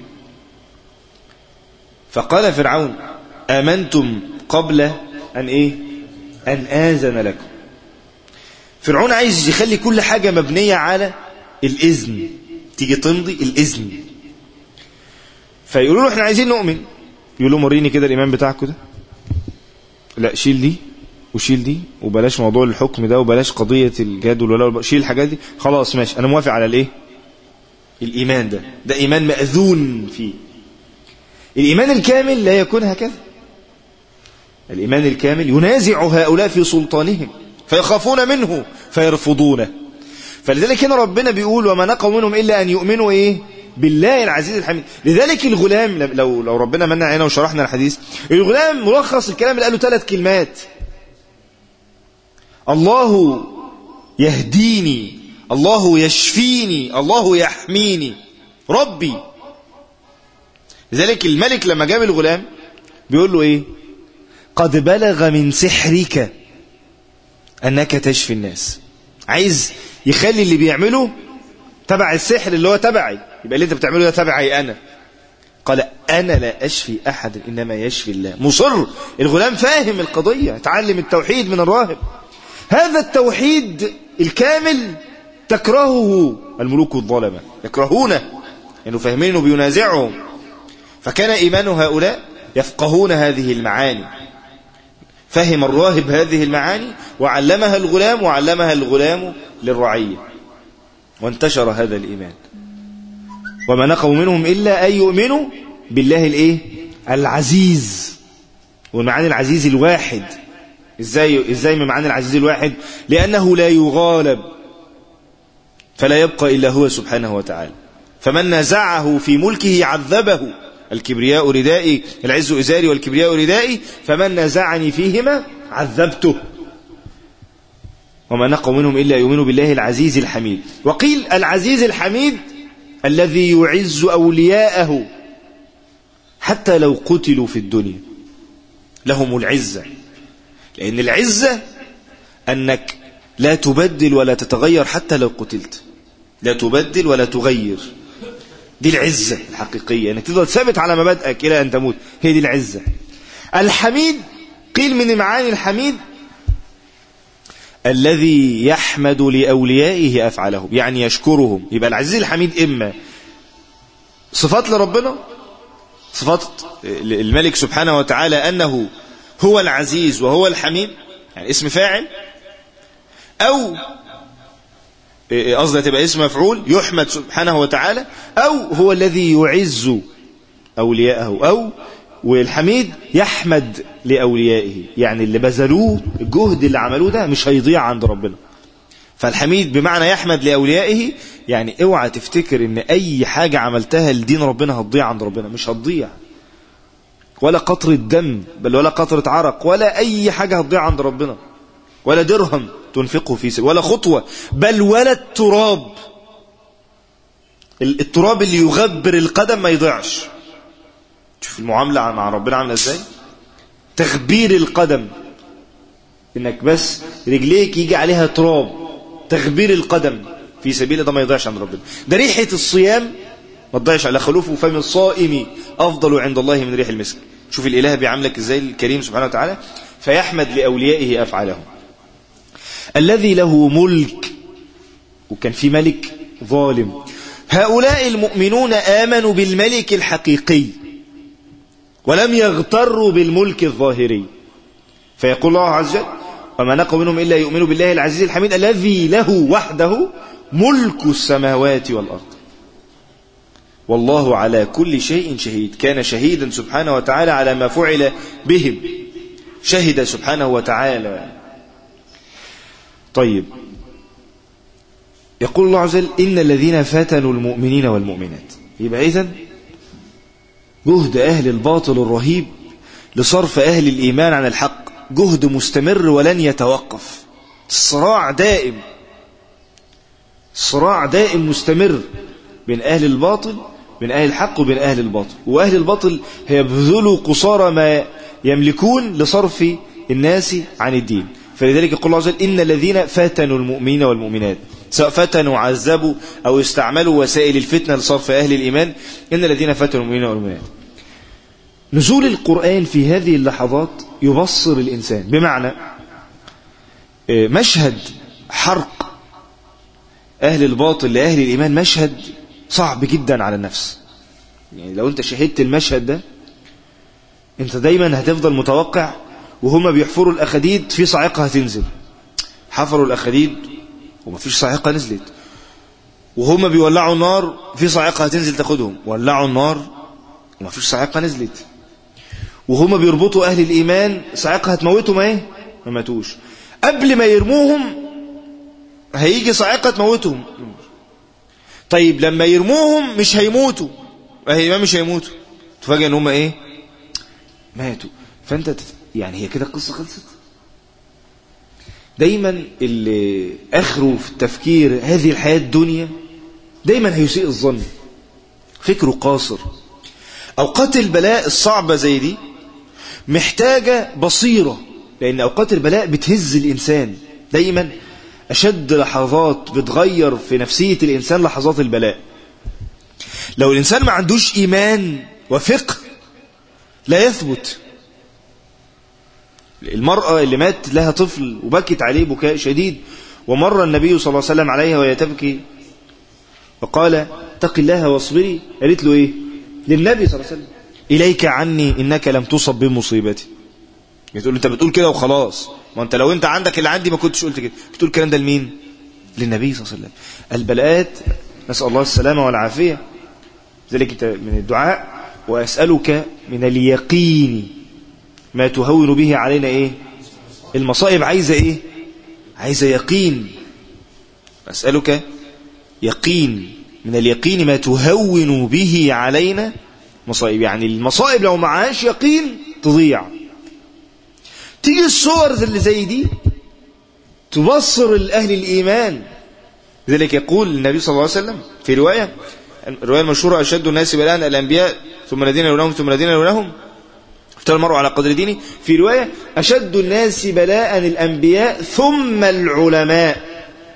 فقال فرعون آمنتم قبل أن إيه أن آذن لكم فرعون عايز يخلي كل حاجة مبنية على الإذن تيجي تمضي الإذن فيقولوا له احنا عايزين نؤمن يقول له وريني كده الايمان بتاعكم ده لا شيل دي وشيل دي وبلاش موضوع الحكم ده وبلاش قضيه الجهاد والولاء شيل الحاجات دي خلاص ماشي انا موافق على الايه الايمان ده ده ايمان ماذون فيه الايمان الكامل لا يكون هكذا الايمان الكامل ينازع هؤلاء في سلطانهم فيخافون منه فيرفضونه فلذلك هنا ربنا بيقول وما نقوا منهم إلا أن يؤمنوا إيه بالله العزيز الحميد لذلك الغلام لو لو ربنا منع علينا وشرحنا الحديث الغلام ملخص الكلام اللي قاله ثلاث كلمات الله يهديني الله يشفيني الله يحميني ربي لذلك الملك لما جاب الغلام بيقول له ايه قد بلغ من سحرك انك تشفي الناس عايز يخلي اللي بيعمله تبع السحر اللي هو تبعي يبقى اللي انت بتعمله ده تبعي انا قال انا لا اشفي احد انما يشفي الله مصر الغلام فاهم القضيه اتعلم التوحيد من الراهب هذا التوحيد الكامل تكرهه الملوك الظلمه يكرهونه لانه فاهمينه بينازعهم فكان ايمان هؤلاء يفقهون هذه المعاني فهم الراهب هذه المعاني وعلمها الغلام وعلمها الغلام للرعيه وانتشر هذا الإيمان وما نقوا منهم إلا أن يؤمنوا بالله الإيه؟ العزيز والمعاني العزيز الواحد إزاي, إزاي من معاني العزيز الواحد لأنه لا يغالب فلا يبقى إلا هو سبحانه وتعالى فمن نزعه في ملكه عذبه الكبرياء ردائي العز إزاري والكبرياء ردائي فمن نزعني فيهما عذبته وما نقوا منهم إلا يؤمنوا بالله العزيز الحميد وقيل العزيز الحميد الذي يعز أولياءه حتى لو قتلوا في الدنيا لهم العزة لأن العزة أنك لا تبدل ولا تتغير حتى لو قتلت لا تبدل ولا تغير دي العزة الحقيقية أنك تفضل ثابت على مبادئك إلى أن تموت هي دي العزة الحميد قيل من معاني الحميد الذي يحمد لأوليائه أفعالهم يعني يشكرهم يبقى العزيز الحميد إما صفات لربنا صفات الملك سبحانه وتعالى أنه هو العزيز وهو الحميد يعني اسم فاعل أو قصدها تبقى اسم مفعول يحمد سبحانه وتعالى أو هو الذي يعز أولياءه أو والحميد يحمد لأوليائه يعني اللي بذلوه الجهد اللي عملوه ده مش هيضيع عند ربنا فالحميد بمعنى يحمد لأوليائه يعني اوعى تفتكر ان اي حاجة عملتها لدين ربنا هتضيع عند ربنا مش هتضيع ولا قطرة دم بل ولا قطرة عرق ولا اي حاجة هتضيع عند ربنا ولا درهم تنفقه في سبيل ولا خطوة بل ولا التراب التراب اللي يغبر القدم ما يضيعش شوف المعاملة مع ربنا عاملة ازاي تغبير القدم انك بس رجليك يجي عليها تراب تغبير القدم في سبيل ده ما يضيعش عند ربنا ده ريحة الصيام ما تضيعش على خلوفه فم الصائم أفضل عند الله من ريح المسك شوف الإله بيعاملك ازاي الكريم سبحانه وتعالى فيحمد لأوليائه أفعالهم الذي له ملك وكان في ملك ظالم هؤلاء المؤمنون آمنوا بالملك الحقيقي ولم يغتروا بالملك الظاهري فيقول الله عز وجل وما نقوا منهم إلا يؤمنوا بالله العزيز الحميد الذي له وحده ملك السماوات والأرض والله على كل شيء شهيد كان شهيدا سبحانه وتعالى على ما فعل بهم شهد سبحانه وتعالى طيب يقول الله عز وجل إن الذين فتنوا المؤمنين والمؤمنات يبقى إذن جهد أهل الباطل الرهيب لصرف أهل الإيمان عن الحق جهد مستمر ولن يتوقف الصراع دائم صراع دائم مستمر بين أهل الباطل بين أهل الحق وبين أهل الباطل وأهل الباطل هيبذلوا قصارى ما يملكون لصرف الناس عن الدين فلذلك يقول الله عز وجل إن الذين فتنوا المؤمنين والمؤمنات سواء فتنوا عذبوا أو استعملوا وسائل الفتنة لصرف أهل الإيمان إن الذين فتنوا المؤمنين والمؤمنات نزول القرآن في هذه اللحظات يبصر الإنسان بمعنى مشهد حرق أهل الباطل لأهل الإيمان مشهد صعب جدا على النفس يعني لو أنت شهدت المشهد ده أنت دايما هتفضل متوقع وهما بيحفروا الأخديد في صاعقة هتنزل حفروا الأخديد ومفيش صاعقة نزلت وهما بيولعوا النار في صاعقة هتنزل تاخدهم ولعوا النار ومفيش صاعقة نزلت وهما بيربطوا أهل الإيمان صاعقة هتموتهم ايه ما ماتوش قبل ما يرموهم هيجي صاعقة تموتهم طيب لما يرموهم مش هيموتوا اهي مش هيموتوا تفاجئ ان هم ايه ماتوا فانت تت... يعني هي كده القصة خلصت دايما اللي اخره في التفكير هذه الحياة الدنيا دايما هيسيء الظن فكره قاصر اوقات البلاء الصعبة زي دي محتاجة بصيرة لان اوقات البلاء بتهز الانسان دايما أشد لحظات بتغير في نفسية الإنسان لحظات البلاء لو الإنسان ما عندوش إيمان وفقه لا يثبت المرأة اللي مات لها طفل وبكت عليه بكاء شديد ومر النبي صلى الله عليه وسلم عليها وهي تبكي فقال اتق الله واصبري قالت له ايه للنبي صلى الله عليه وسلم إليك عني إنك لم تصب بمصيبتي بتقول انت بتقول كده وخلاص ما انت لو انت عندك اللي عندي ما كنتش قلت كده بتقول الكلام ده لمين للنبي صلى الله عليه وسلم البلاءات نسأل الله السلامة والعافية ذلك من الدعاء وأسألك من اليقين ما تهون به علينا ايه المصائب عايزة ايه عايزة يقين أسألك يقين من اليقين ما تهون به علينا مصائب يعني المصائب لو معهاش يقين تضيع تيجي الصور اللي زي دي تبصر الأهل الإيمان ذلك يقول النبي صلى الله عليه وسلم في رواية الرواية المشهورة أشد الناس بلاء الأنبياء ثم الذين يلونهم ثم الذين يلونهم افتر المرء على قدر دينه في رواية أشد الناس بلاء الأنبياء ثم العلماء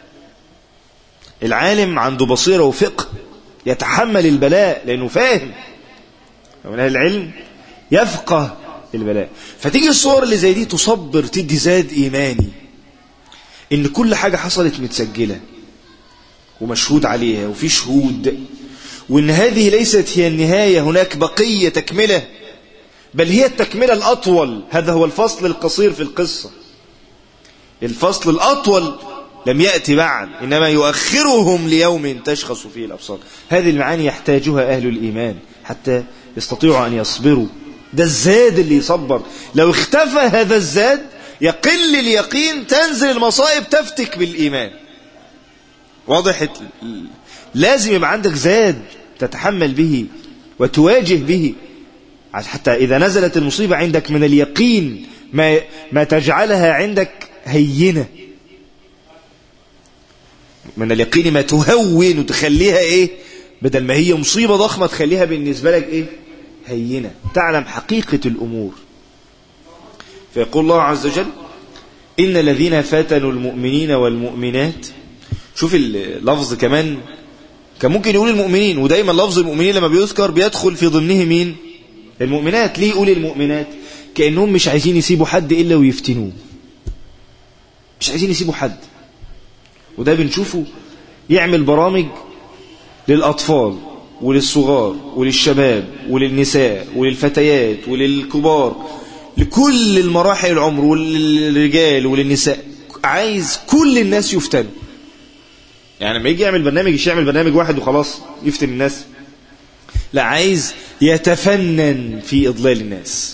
العالم عنده بصيرة وفقه يتحمل البلاء لأنه فاهم ومن أهل العلم يفقه البلاء فتيجي الصور اللي زي دي تصبر تدي زاد إيماني إن كل حاجة حصلت متسجلة ومشهود عليها وفي شهود وإن هذه ليست هي النهاية هناك بقية تكملة بل هي التكملة الأطول هذا هو الفصل القصير في القصة الفصل الأطول لم يأتي بعد إنما يؤخرهم ليوم تشخص فيه الأبصار هذه المعاني يحتاجها أهل الإيمان حتى يستطيعوا أن يصبروا ده الزاد اللي يصبر لو اختفى هذا الزاد يقل اليقين تنزل المصائب تفتك بالإيمان واضح لازم يبقى عندك زاد تتحمل به وتواجه به حتى إذا نزلت المصيبة عندك من اليقين ما, ما تجعلها عندك هينة من اليقين ما تهون وتخليها إيه بدل ما هي مصيبة ضخمة تخليها بالنسبة لك إيه هينة تعلم حقيقة الأمور فيقول الله عز وجل إن الذين فاتنوا المؤمنين والمؤمنات شوف اللفظ كمان كان ممكن يقول المؤمنين ودايما لفظ المؤمنين لما بيذكر بيدخل في ضمنه مين المؤمنات ليه يقول المؤمنات كأنهم مش عايزين يسيبوا حد إلا ويفتنوه مش عايزين يسيبوا حد وده بنشوفه يعمل برامج للأطفال وللصغار وللشباب وللنساء وللفتيات وللكبار لكل المراحل العمر وللرجال وللنساء عايز كل الناس يفتنوا يعني لما يجي يعمل برنامج مش يعمل برنامج واحد وخلاص يفتن الناس لا عايز يتفنن في إضلال الناس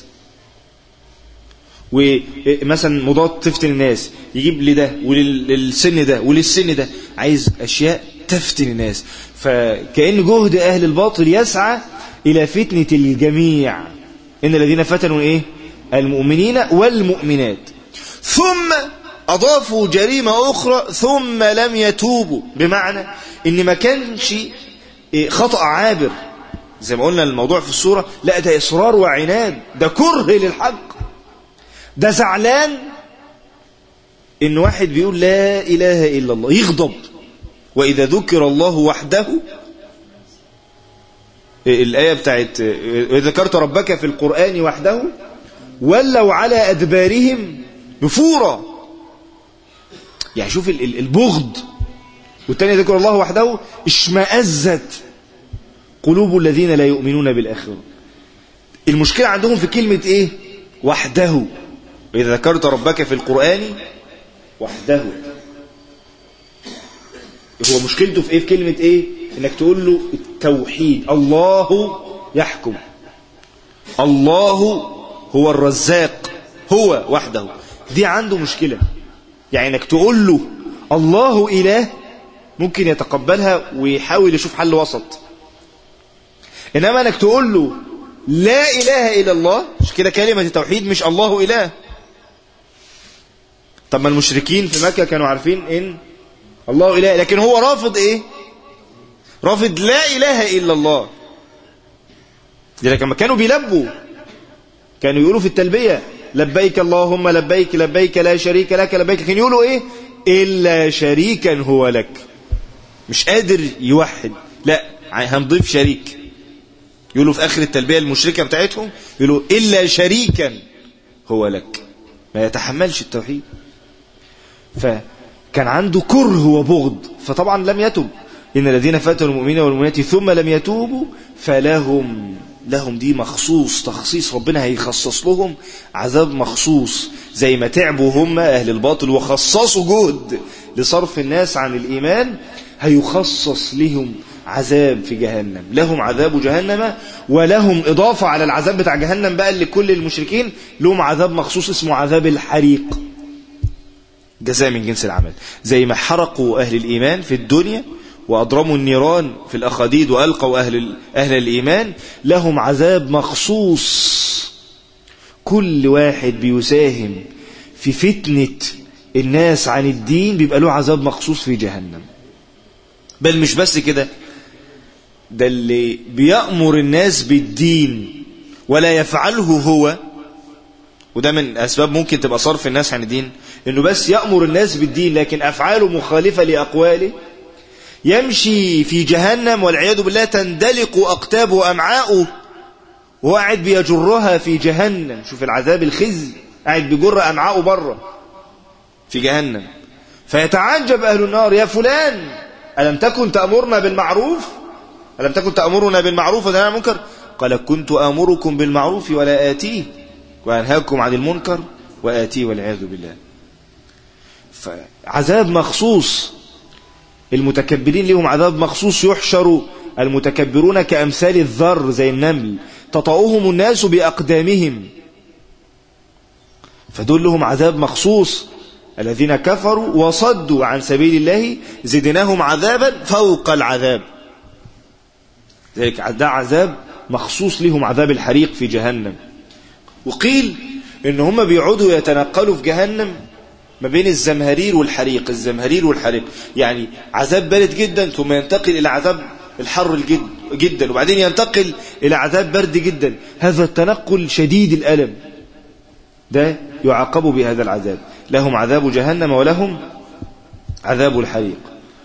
ومثلا مضاد تفتن الناس يجيب لده وللسن ده وللسن ده عايز أشياء تفتن الناس فكأن جهد أهل الباطل يسعى إلى فتنة الجميع إن الذين فتنوا إيه المؤمنين والمؤمنات ثم أضافوا جريمة أخرى ثم لم يتوبوا بمعنى إن ما كانش خطأ عابر زي ما قلنا الموضوع في السورة لا ده إصرار وعناد ده كره للحق ده زعلان إن واحد بيقول لا إله إلا الله يغضب وإذا ذكر الله وحده الآية بتاعت وإذا ذكرت ربك في القرآن وحده ولوا على أدبارهم نفورا يعني شوف البغض والتاني ذكر الله وحده اشمأزت قلوب الذين لا يؤمنون بالآخرة المشكلة عندهم في كلمة ايه وحده وإذا ذكرت ربك في القرآن وحده هو مشكلته في ايه في كلمة ايه انك تقول له التوحيد الله يحكم الله هو الرزاق هو وحده دي عنده مشكلة يعني انك تقول له الله إله ممكن يتقبلها ويحاول يشوف حل وسط إنما أنك تقول له لا إله إلا الله مش كده كلمة التوحيد مش الله إله طب ما المشركين في مكة كانوا عارفين إن الله إله لكن هو رافض إيه رافض لا إله إلا الله لذلك لما كانوا بيلبوا كانوا يقولوا في التلبية لبيك اللهم لبيك لبيك لا شريك لك لبيك كانوا يقولوا إيه إلا شريكا هو لك مش قادر يوحد لا هنضيف شريك يقولوا في آخر التلبية المشركة بتاعتهم يقولوا إلا شريكا هو لك ما يتحملش التوحيد فكان عنده كره وبغض فطبعا لم يتب إن الذين فاتوا المؤمنين والمؤمنات ثم لم يتوبوا فلهم لهم دي مخصوص تخصيص ربنا هيخصص لهم عذاب مخصوص زي ما تعبوا هم أهل الباطل وخصصوا جهد لصرف الناس عن الإيمان هيخصص لهم عذاب في جهنم لهم عذاب جهنم ولهم إضافة على العذاب بتاع جهنم بقى لكل المشركين لهم عذاب مخصوص اسمه عذاب الحريق جزاء من جنس العمل زي ما حرقوا أهل الإيمان في الدنيا وأضرموا النيران في الأخاديد وألقوا أهل, أهل الإيمان لهم عذاب مخصوص كل واحد بيساهم في فتنة الناس عن الدين بيبقى له عذاب مخصوص في جهنم بل مش بس كده ده اللي بيأمر الناس بالدين ولا يفعله هو وده من أسباب ممكن تبقى صرف الناس عن الدين إنه بس يأمر الناس بالدين لكن أفعاله مخالفة لأقواله يمشي في جهنم والعياذ بالله تندلق أقتابه وأمعاؤه وهو قاعد بيجرها في جهنم شوف العذاب الخزي قاعد بيجر أمعاؤه بره في جهنم فيتعجب أهل النار يا فلان ألم تكن تأمرنا بالمعروف ألم تكن تأمرنا بالمعروف وتنهى عن المنكر قال كنت آمركم بالمعروف ولا آتيه وأنهاكم عن المنكر وآتيه والعياذ بالله فعذاب مخصوص المتكبرين لهم عذاب مخصوص يحشر المتكبرون كأمثال الذر زي النمل تطأهم الناس بأقدامهم فدول لهم عذاب مخصوص الذين كفروا وصدوا عن سبيل الله زدناهم عذابا فوق العذاب ذلك ده عذاب مخصوص لهم عذاب الحريق في جهنم وقيل ان هم بيقعدوا يتنقلوا في جهنم ما بين الزمهرير والحريق الزمهرير والحريق يعني عذاب بارد جدا ثم ينتقل إلى عذاب الحر الجد جدا وبعدين ينتقل إلى عذاب برد جدا هذا التنقل شديد الألم ده يعاقب بهذا العذاب لهم عذاب جهنم ولهم عذاب الحريق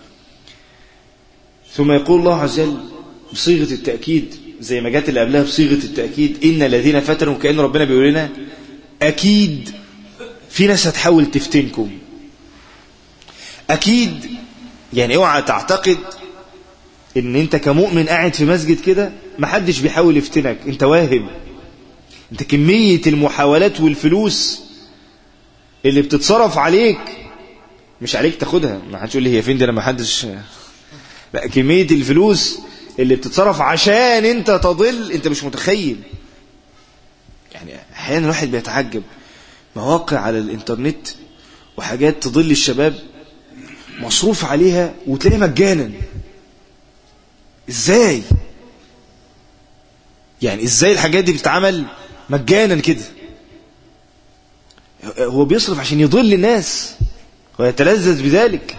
ثم يقول الله عز وجل بصيغة التأكيد زي ما جات اللي قبلها بصيغة التأكيد إن الذين فتنوا كأن ربنا بيقول لنا أكيد في ناس هتحاول تفتنكم أكيد يعني اوعى تعتقد ان انت كمؤمن قاعد في مسجد كده محدش بيحاول يفتنك انت واهم انت كمية المحاولات والفلوس اللي بتتصرف عليك مش عليك تاخدها ما حدش يقول لي هي فين دي لما حدش لا كمية الفلوس اللي بتتصرف عشان انت تضل انت مش متخيل يعني احيانا الواحد بيتعجب مواقع على الانترنت وحاجات تضل الشباب مصروف عليها وتلاقيها مجانا ازاي يعني ازاي الحاجات دي بتتعمل مجانا كده هو بيصرف عشان يضل الناس ويتلذذ بذلك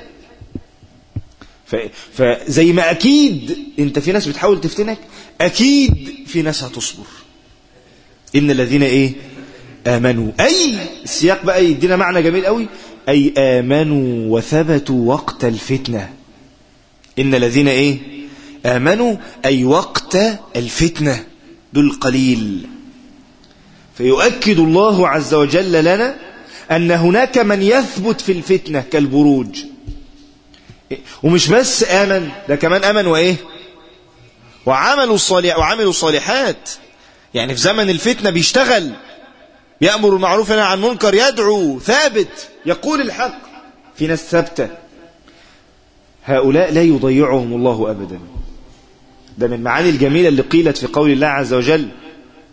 فزي ما اكيد انت في ناس بتحاول تفتنك اكيد في ناس هتصبر ان الذين ايه آمنوا أي السياق بقى يدينا معنى جميل قوي أي آمنوا وثبتوا وقت الفتنة إن الذين إيه آمنوا أي وقت الفتنة دول قليل فيؤكد الله عز وجل لنا أن هناك من يثبت في الفتنة كالبروج ومش بس آمن ده كمان آمن وإيه وعملوا الصالح وعملوا الصالحات يعني في زمن الفتنة بيشتغل يأمر المعروف عن عن منكر يدعو ثابت يقول الحق في ناس ثابتة هؤلاء لا يضيعهم الله أبدا ده من معاني الجميلة اللي قيلت في قول الله عز وجل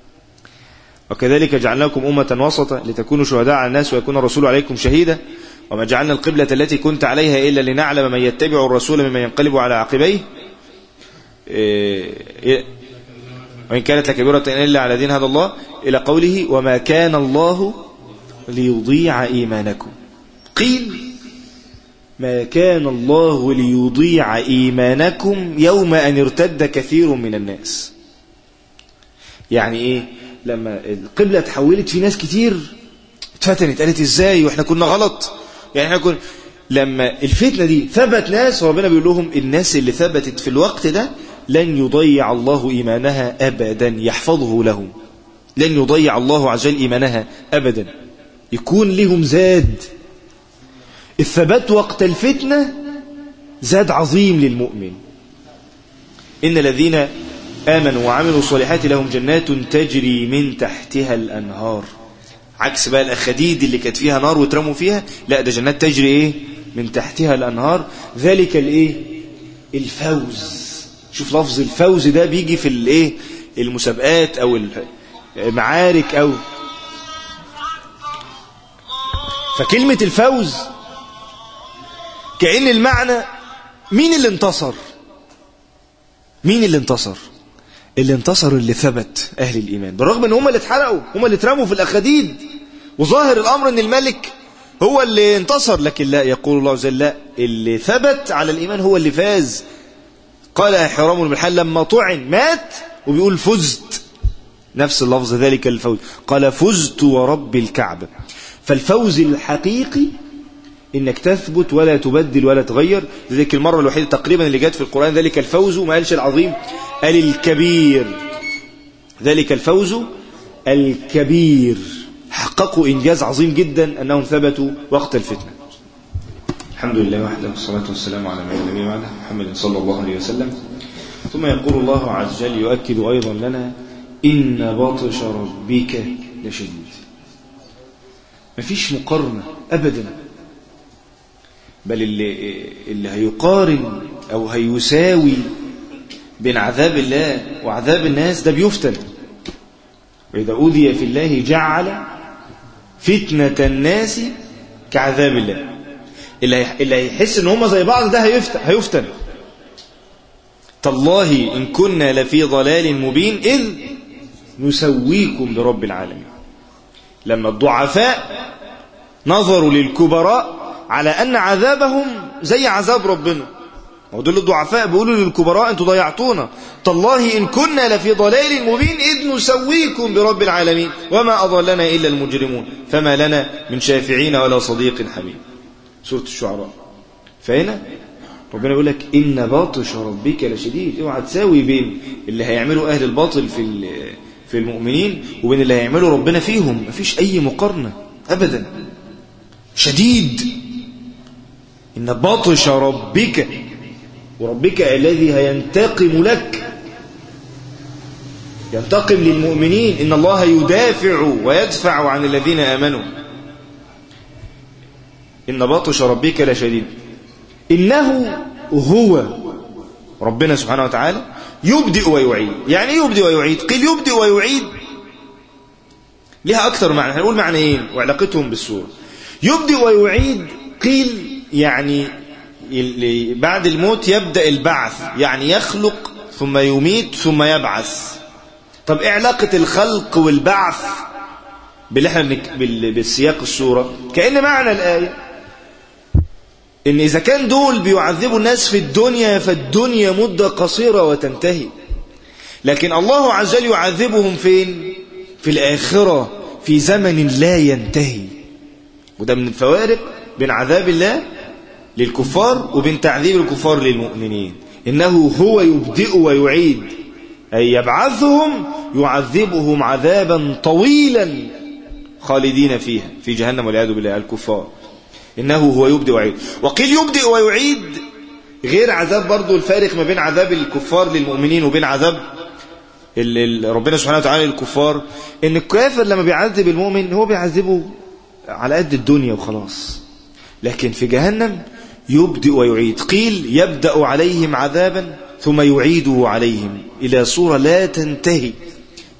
وكذلك جعلناكم أمة وسطا لتكونوا شهداء على الناس ويكون الرسول عليكم شهيدا وما جعلنا القبلة التي كنت عليها إلا لنعلم من يتبع الرسول ممن ينقلب على عقبيه إيه وإن كانت لكبيرة إلا على دين هذا الله إلى قوله وما كان الله ليضيع إيمانكم قيل ما كان الله ليضيع إيمانكم يوم أن ارتد كثير من الناس يعني إيه لما القبلة تحولت في ناس كتير اتفتنت قالت إزاي وإحنا كنا غلط يعني إحنا كنا لما الفتنة دي ثبت ناس وربنا بيقول لهم الناس اللي ثبتت في الوقت ده لن يضيع الله إيمانها أبدا يحفظه لهم لن يضيع الله عز وجل إيمانها أبدا يكون لهم زاد الثبات وقت الفتنة زاد عظيم للمؤمن إن الذين آمنوا وعملوا الصالحات لهم جنات تجري من تحتها الأنهار عكس بقى الأخديد اللي كانت فيها نار وترموا فيها لا ده جنات تجري إيه من تحتها الأنهار ذلك الإيه الفوز شوف لفظ الفوز ده بيجي في الإيه المسابقات أو المعارك أو فكلمة الفوز كأن المعنى مين اللي انتصر مين اللي انتصر اللي انتصر اللي ثبت أهل الإيمان بالرغم ان هم اللي اتحرقوا هم اللي اترموا في الأخديد وظاهر الأمر ان الملك هو اللي انتصر لكن لا يقول الله عز وجل لا اللي ثبت على الإيمان هو اللي فاز قال حرام بن الحال لما طعن مات وبيقول فزت نفس اللفظ ذلك الفوز قال فزت ورب الكعبة فالفوز الحقيقي انك تثبت ولا تبدل ولا تغير ذلك المرة الوحيدة تقريبا اللي جت في القرآن ذلك الفوز ما قالش العظيم قال الكبير ذلك الفوز الكبير حققوا إنجاز عظيم جدا أنهم ثبتوا وقت الفتنة الحمد لله وحده والصلاة والسلام على من النبي بعده محمد صلى الله عليه وسلم ثم يقول الله عز وجل يؤكد أيضا لنا إن بطش ربك لشديد مفيش مقارنة أبدا بل اللي, اللي هيقارن أو هيساوي بين عذاب الله وعذاب الناس ده بيفتن وإذا أوذي في الله جعل فتنة الناس كعذاب الله اللي هيحس ان هم زي بعض ده هيفتن, هيفتن تالله إن كنا لفي ضلال مبين إذ نسويكم برب العالمين لما الضعفاء نظروا للكبراء على أن عذابهم زي عذاب ربنا ودول الضعفاء بيقولوا للكبراء انتوا ضيعتونا تالله إن كنا لفي ضلال مبين إذ نسويكم برب العالمين وما أضلنا إلا المجرمون فما لنا من شافعين ولا صديق حميم سورة الشعراء فهنا ربنا يقول لك إن باطش ربك لشديد اوعى تساوي بين اللي هيعملوا أهل الباطل في في المؤمنين وبين اللي هيعملوا ربنا فيهم مفيش أي مقارنة أبدا شديد إن باطش ربك وربك الذي هينتقم لك ينتقم للمؤمنين إن الله يدافع ويدفع عن الذين آمنوا إن باطش ربك لشديد إنه هو ربنا سبحانه وتعالى يبدئ ويعيد يعني يبدئ ويعيد قيل يبدئ ويعيد لها أكثر معنى هنقول معنيين وعلاقتهم بالسورة يبدئ ويعيد قيل يعني بعد الموت يبدأ البعث يعني يخلق ثم يميت ثم يبعث طب ايه علاقة الخلق والبعث بالسياق السورة كأن معنى الآية ان اذا كان دول بيعذبوا الناس في الدنيا فالدنيا مدة قصيرة وتنتهي لكن الله عز وجل يعذبهم فين في الآخرة في زمن لا ينتهي وده من الفوارق بين عذاب الله للكفار وبين تعذيب الكفار للمؤمنين إنه هو يبدئ ويعيد أي يبعثهم يعذبهم عذابا طويلا خالدين فيها في جهنم والعياذ بالله الكفار إنه هو يبدئ ويعيد وقيل يبدئ ويعيد غير عذاب برضو الفارق ما بين عذاب الكفار للمؤمنين وبين عذاب ربنا سبحانه وتعالى للكفار إن الكافر لما بيعذب المؤمن هو بيعذبه على قد الدنيا وخلاص لكن في جهنم يبدئ ويعيد قيل يبدأ عليهم عذابا ثم يعيده عليهم إلى صورة لا تنتهي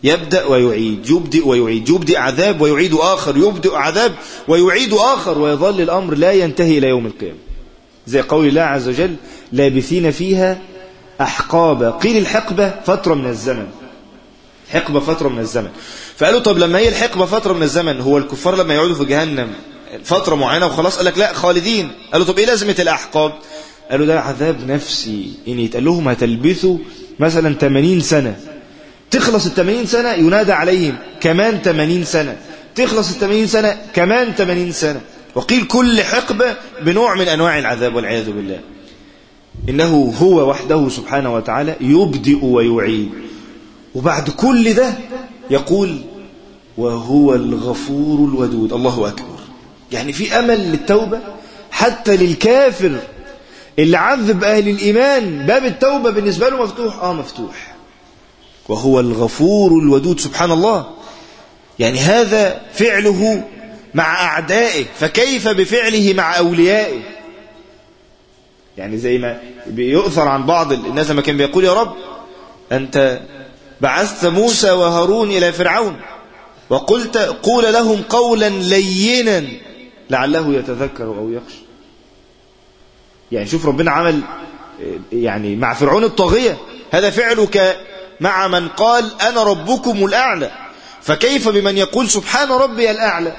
يبدأ ويعيد يبدئ ويعيد يبدئ عذاب ويعيد آخر يبدئ عذاب ويعيد آخر ويظل الأمر لا ينتهي إلى يوم القيامة زي قول الله عز وجل لابثين فيها أحقابا قيل الحقبة فترة من الزمن حقبة فترة من الزمن فقالوا طب لما هي الحقبة فترة من الزمن هو الكفار لما يقعدوا في جهنم فترة معينة وخلاص قال لك لا خالدين قالوا طب ايه لازمة الأحقاب قالوا ده عذاب نفسي إن يتقال لهم هتلبثوا مثلا 80 سنة تخلص ال 80 سنة ينادى عليهم كمان 80 سنة تخلص ال 80 سنة كمان 80 سنة وقيل كل حقبة بنوع من أنواع العذاب والعياذ بالله إنه هو وحده سبحانه وتعالى يبدئ ويعيد وبعد كل ده يقول وهو الغفور الودود الله أكبر يعني في أمل للتوبة حتى للكافر اللي عذب أهل الإيمان باب التوبة بالنسبة له مفتوح آه مفتوح وهو الغفور الودود سبحان الله يعني هذا فعله مع أعدائه فكيف بفعله مع أوليائه يعني زي ما بيؤثر عن بعض الناس لما كان بيقول يا رب أنت بعثت موسى وهارون إلى فرعون وقلت قول لهم قولا لينا لعله يتذكر أو يخشى يعني شوف ربنا عمل يعني مع فرعون الطاغية هذا فعلك مع من قال أنا ربكم الأعلى فكيف بمن يقول سبحان ربي الأعلى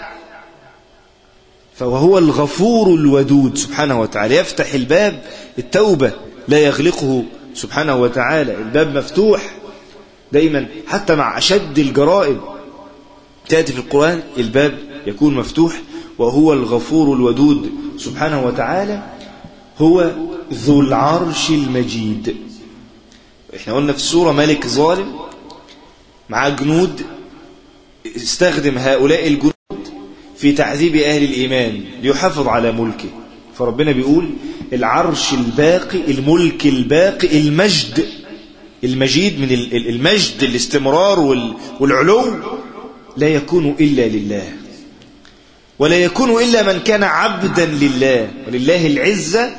فهو الغفور الودود سبحانه وتعالى يفتح الباب التوبة لا يغلقه سبحانه وتعالى الباب مفتوح دايما حتى مع أشد الجرائم تأتي في القرآن الباب يكون مفتوح وهو الغفور الودود سبحانه وتعالى هو ذو العرش المجيد احنا قلنا في السورة ملك ظالم مع جنود استخدم هؤلاء الجنود في تعذيب أهل الإيمان ليحافظ على ملكه فربنا بيقول العرش الباقي الملك الباقي المجد المجيد من المجد الاستمرار والعلو لا يكون إلا لله ولا يكون إلا من كان عبدا لله ولله العزة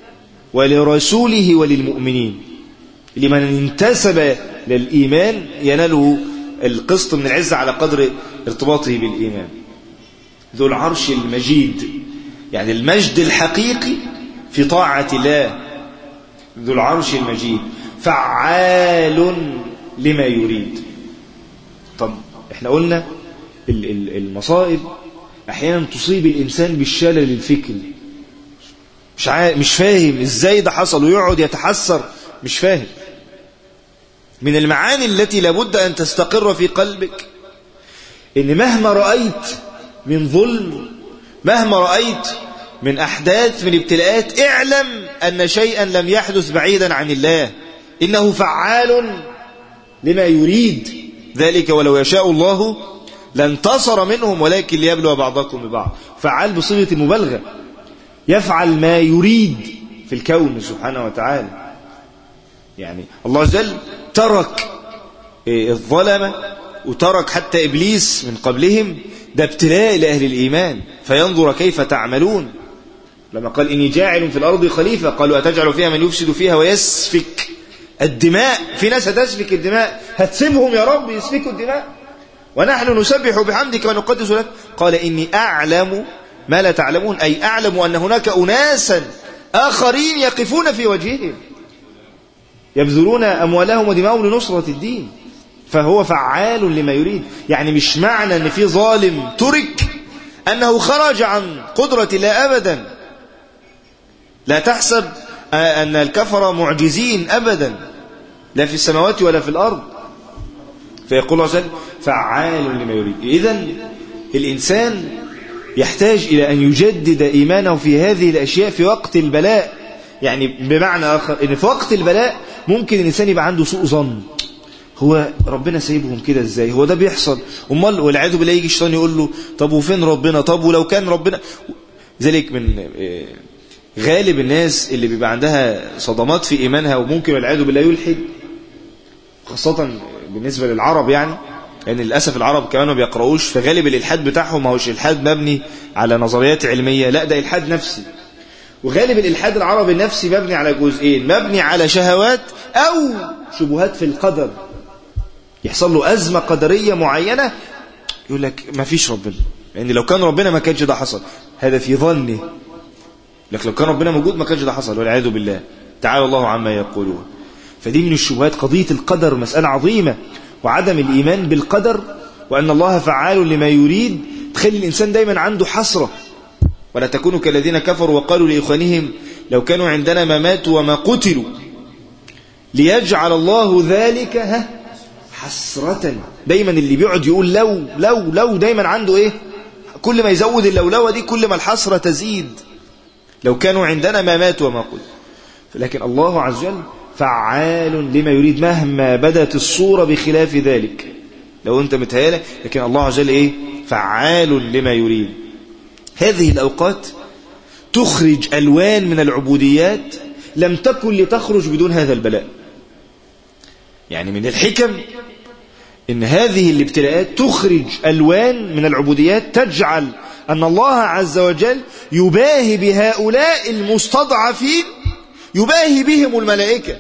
ولرسوله وللمؤمنين لمن انتسب للإيمان يناله القسط من العزة على قدر ارتباطه بالإيمان ذو العرش المجيد يعني المجد الحقيقي في طاعة الله ذو العرش المجيد فعال لما يريد طب احنا قلنا المصائب احيانا تصيب الانسان بالشلل الفكري مش عارف مش فاهم ازاي ده حصل ويقعد يتحسر مش فاهم من المعاني التي لابد ان تستقر في قلبك ان مهما رايت من ظلم مهما رايت من احداث من ابتلاءات اعلم ان شيئا لم يحدث بعيدا عن الله انه فعال لما يريد ذلك ولو يشاء الله لانتصر منهم ولكن ليبلو بعضكم ببعض فعال بصيغه المبالغه يفعل ما يريد في الكون سبحانه وتعالى يعني الله عز وجل ترك الظلمة وترك حتى إبليس من قبلهم ده ابتلاء لأهل الإيمان فينظر كيف تعملون لما قال إني جاعل في الأرض خليفة قالوا أتجعل فيها من يفسد فيها ويسفك الدماء في ناس هتسفك الدماء هتسيبهم يا رب يسفكوا الدماء ونحن نسبح بحمدك ونقدس لك قال إني أعلم ما لا تعلمون أي أعلم أن هناك أناسا آخرين يقفون في وجههم يبذلون أموالهم ودماءهم لنصرة الدين فهو فعال لما يريد يعني مش معنى أن في ظالم ترك أنه خرج عن قدرة الله أبدا لا تحسب أن الكفر معجزين أبدا لا في السماوات ولا في الأرض فيقول الله عز وجل فعال لما يريد إذا الإنسان يحتاج إلى أن يجدد إيمانه في هذه الأشياء في وقت البلاء يعني بمعنى آخر إن في وقت البلاء ممكن الإنسان يبقى عنده سوء ظن هو ربنا سايبهم كده ازاي هو ده بيحصل امال والعياذ بالله يجي الشيطان يقول له طب وفين ربنا طب ولو كان ربنا ذلك من غالب الناس اللي بيبقى عندها صدمات في ايمانها وممكن والعياذ بالله يلحد خاصة بالنسبة للعرب يعني لأن يعني للأسف العرب كمان ما بيقرؤوش فغالب الإلحاد بتاعهم ما هوش إلحاد مبني على نظريات علمية لا ده إلحاد نفسي وغالب الإلحاد العربي النفسي مبني على جزئين مبني على شهوات أو شبهات في القدر يحصل له أزمة قدرية معينة يقول لك ما فيش ربنا لأن لو كان ربنا ما كانش ده حصل هذا في ظنه لكن لو كان ربنا موجود ما كانش ده حصل والعياذ بالله تعالى الله عما يقولون فدي من الشبهات قضية القدر مسألة عظيمة وعدم الإيمان بالقدر وأن الله فعال لما يريد تخلي الإنسان دايما عنده حسرة ولا تكونوا كالذين كفروا وقالوا لإخوانهم لو كانوا عندنا ما ماتوا وما قتلوا ليجعل الله ذلك ها حسرة دايما اللي بيقعد يقول لو لو لو دايما عنده ايه كل ما يزود اللولوة دي كل ما الحسرة تزيد لو كانوا عندنا ما ماتوا وما قتلوا لكن الله عز وجل فعال لما يريد مهما بدت الصورة بخلاف ذلك لو انت متهيالة لكن الله عز وجل ايه فعال لما يريد هذه الأوقات تخرج ألوان من العبوديات لم تكن لتخرج بدون هذا البلاء يعني من الحكم إن هذه الابتلاءات تخرج ألوان من العبوديات تجعل أن الله عز وجل يباهي بهؤلاء المستضعفين يباهي بهم الملائكة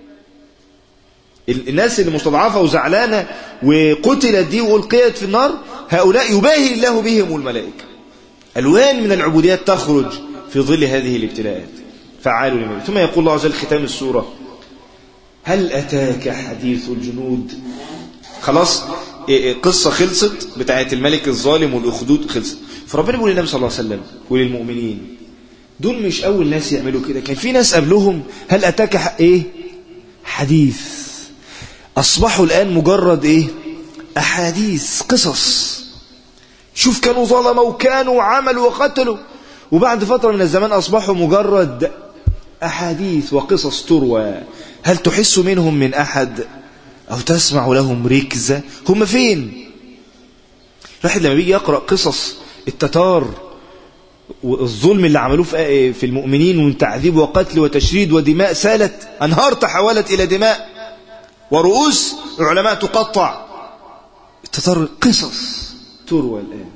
الناس اللي مستضعفة وزعلانة وقتلت دي وألقيت في النار هؤلاء يباهي الله بهم الملائكة ألوان من العبوديات تخرج في ظل هذه الابتلاءات فعال لما ثم يقول الله عز وجل ختام السورة هل أتاك حديث الجنود خلاص قصة خلصت بتاعت الملك الظالم والأخدود خلصت فربنا بيقول للنبي صلى الله عليه وسلم وللمؤمنين دول مش أول ناس يعملوا كده كان في ناس قبلهم هل أتاك إيه حديث أصبحوا الآن مجرد إيه أحاديث قصص شوف كانوا ظلموا وكانوا عملوا وقتلوا وبعد فترة من الزمان أصبحوا مجرد أحاديث وقصص تروى هل تحس منهم من أحد أو تسمع لهم ركزة هم فين الواحد لما بيجي يقرأ قصص التتار والظلم اللي عملوه في المؤمنين من تعذيب وقتل وتشريد ودماء سالت أنهار تحولت إلى دماء ورؤوس العلماء تقطع التتار قصص تروى الآن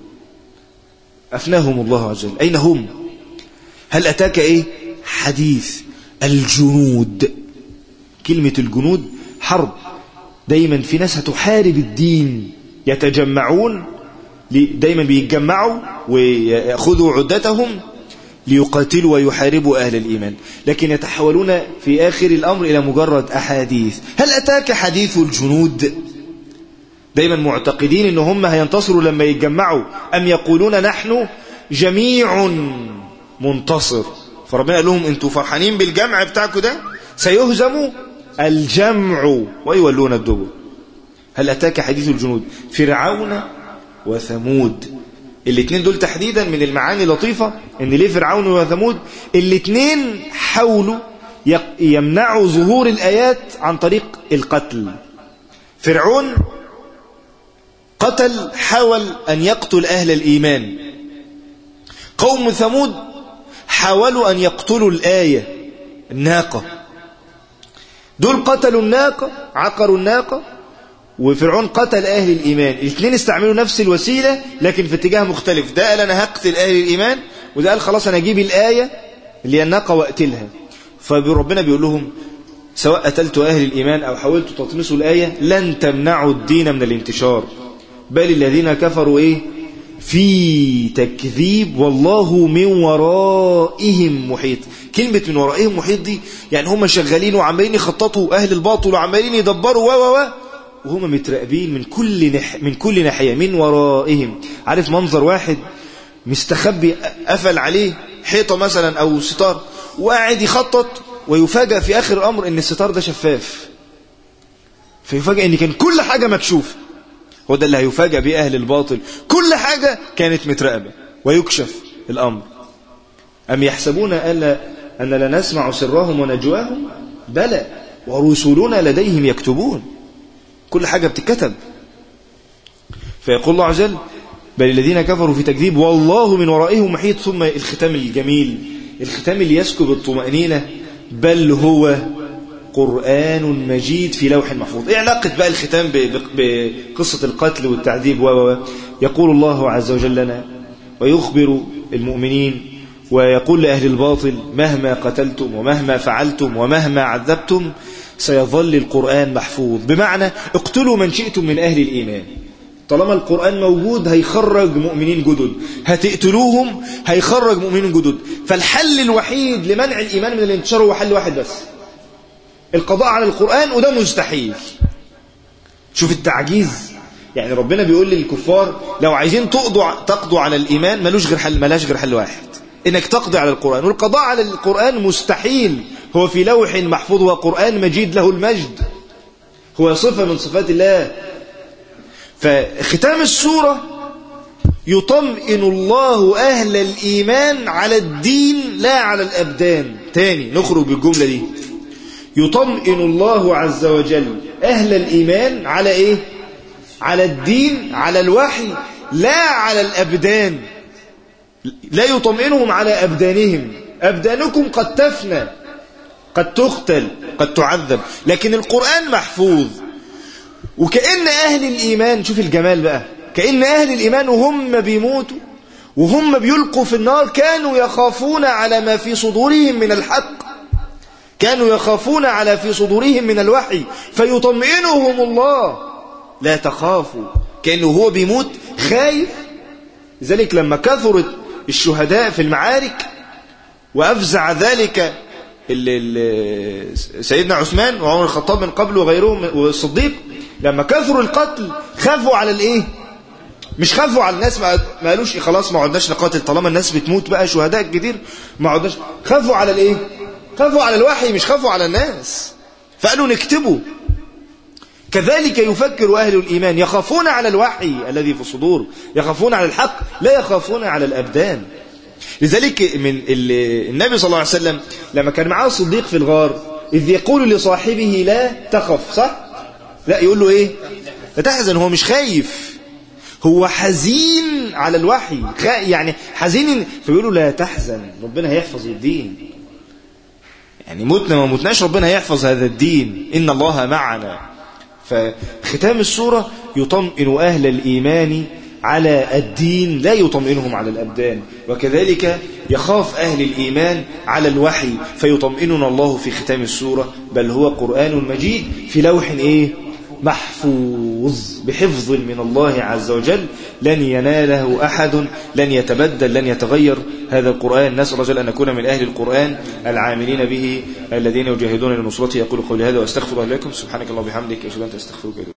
أفناهم الله عز وجل أين هم هل أتاك إيه حديث الجنود كلمة الجنود حرب دايما في ناس هتحارب الدين يتجمعون دايما بيتجمعوا ويأخذوا عدتهم ليقاتلوا ويحاربوا أهل الإيمان لكن يتحولون في آخر الأمر إلى مجرد أحاديث هل أتاك حديث الجنود دايما معتقدين ان هم هينتصروا لما يتجمعوا أم يقولون نحن جميع منتصر فربنا قال لهم انتوا فرحانين بالجمع بتاعكم ده سيهزم الجمع ويولون الدبر هل أتاك حديث الجنود فرعون وثمود الاثنين دول تحديدا من المعاني لطيفة ان ليه فرعون وثمود الاثنين حاولوا يمنعوا ظهور الآيات عن طريق القتل فرعون قتل حاول أن يقتل أهل الإيمان قوم ثمود حاولوا أن يقتلوا الآية الناقة دول قتلوا الناقة عقروا الناقة وفرعون قتل أهل الإيمان الاثنين استعملوا نفس الوسيلة لكن في اتجاه مختلف ده قال أنا هقتل أهل الإيمان وده قال خلاص أنا أجيب الآية اللي هي الناقة وأقتلها فربنا بيقول لهم سواء قتلت أهل الإيمان أو حاولت تطمسوا الآية لن تمنعوا الدين من الانتشار بل الذين كفروا إيه في تكذيب والله من ورائهم محيط كلمة من ورائهم محيط دي يعني هم شغالين وعمالين يخططوا أهل الباطل وعمالين يدبروا و و و وهم متراقبين من كل نح من كل ناحية من ورائهم عارف منظر واحد مستخبي قفل عليه حيطة مثلا أو ستار وقاعد يخطط ويفاجأ في آخر الأمر إن الستار ده شفاف فيفاجأ إن كان كل حاجة مكشوفة هو ده اللي هيفاجأ به أهل الباطل كل حاجة كانت متراقبة ويكشف الأمر أم يحسبون ألا أن لا نسمع سرهم ونجواهم بلى ورسلنا لديهم يكتبون كل حاجة بتتكتب فيقول الله عز وجل بل الذين كفروا في تكذيب والله من ورائهم محيط ثم الختام الجميل الختام اللي يسكب الطمأنينة بل هو قرآن مجيد في لوح محفوظ ايه علاقة بقى الختام بقصة القتل والتعذيب و يقول الله عز وجل لنا ويخبر المؤمنين ويقول لأهل الباطل مهما قتلتم ومهما فعلتم ومهما عذبتم سيظل القرآن محفوظ بمعنى اقتلوا من شئتم من أهل الإيمان طالما القرآن موجود هيخرج مؤمنين جدد هتقتلوهم هيخرج مؤمنين جدد فالحل الوحيد لمنع الإيمان من الانتشار هو حل واحد بس القضاء على القرآن وده مستحيل شوف التعجيز يعني ربنا بيقول للكفار لو عايزين تقضوا تقضوا على الإيمان ملوش غير حل ملاش غير حل واحد إنك تقضي على القرآن والقضاء على القرآن مستحيل هو في لوح محفوظ وقرآن مجيد له المجد هو صفة من صفات الله فختام السورة يطمئن الله أهل الإيمان على الدين لا على الأبدان تاني نخرج بالجملة دي يطمئن الله عز وجل أهل الإيمان على إيه على الدين على الوحي لا على الأبدان لا يطمئنهم على أبدانهم أبدانكم قد تفنى قد تقتل قد تعذب لكن القرآن محفوظ وكأن أهل الإيمان شوف الجمال بقى كأن أهل الإيمان وهم بيموتوا وهم بيلقوا في النار كانوا يخافون على ما في صدورهم من الحق كانوا يخافون على في صدورهم من الوحي فيطمئنهم الله لا تخافوا كأنه هو بيموت خايف لذلك لما كثرت الشهداء في المعارك وأفزع ذلك سيدنا عثمان وعمر الخطاب من قبل وغيرهم والصديق لما كثروا القتل خافوا على الايه مش خافوا على الناس ما قالوش إيه خلاص ما عدناش نقاتل طالما الناس بتموت بقى شهداء كتير ما عدناش خافوا على الايه خافوا على الوحي مش خافوا على الناس فقالوا نكتبه كذلك يفكر أهل الإيمان يخافون على الوحي الذي في الصدور يخافون على الحق لا يخافون على الأبدان لذلك من النبي صلى الله عليه وسلم لما كان معاه الصديق في الغار إذ يقول لصاحبه لا تخف صح؟ لا يقول له إيه؟ لا تحزن هو مش خايف هو حزين على الوحي يعني حزين فيقول له لا تحزن ربنا هيحفظ الدين يعني متنا ما متناش ربنا هيحفظ هذا الدين إن الله معنا فختام السورة يطمئن أهل الإيمان على الدين لا يطمئنهم على الأبدان وكذلك يخاف أهل الإيمان على الوحي فيطمئننا الله في ختام السورة بل هو قرآن مجيد في لوح إيه محفوظ بحفظ من الله عز وجل لن يناله أحد لن يتبدل لن يتغير هذا القرآن نسأل الله جل أن نكون من أهل القرآن العاملين به الذين يجاهدون لنصرته يقول قولي هذا واستغفر الله لكم سبحانك الله وبحمدك أشهد أن لا إله إلا أنت أستغفرك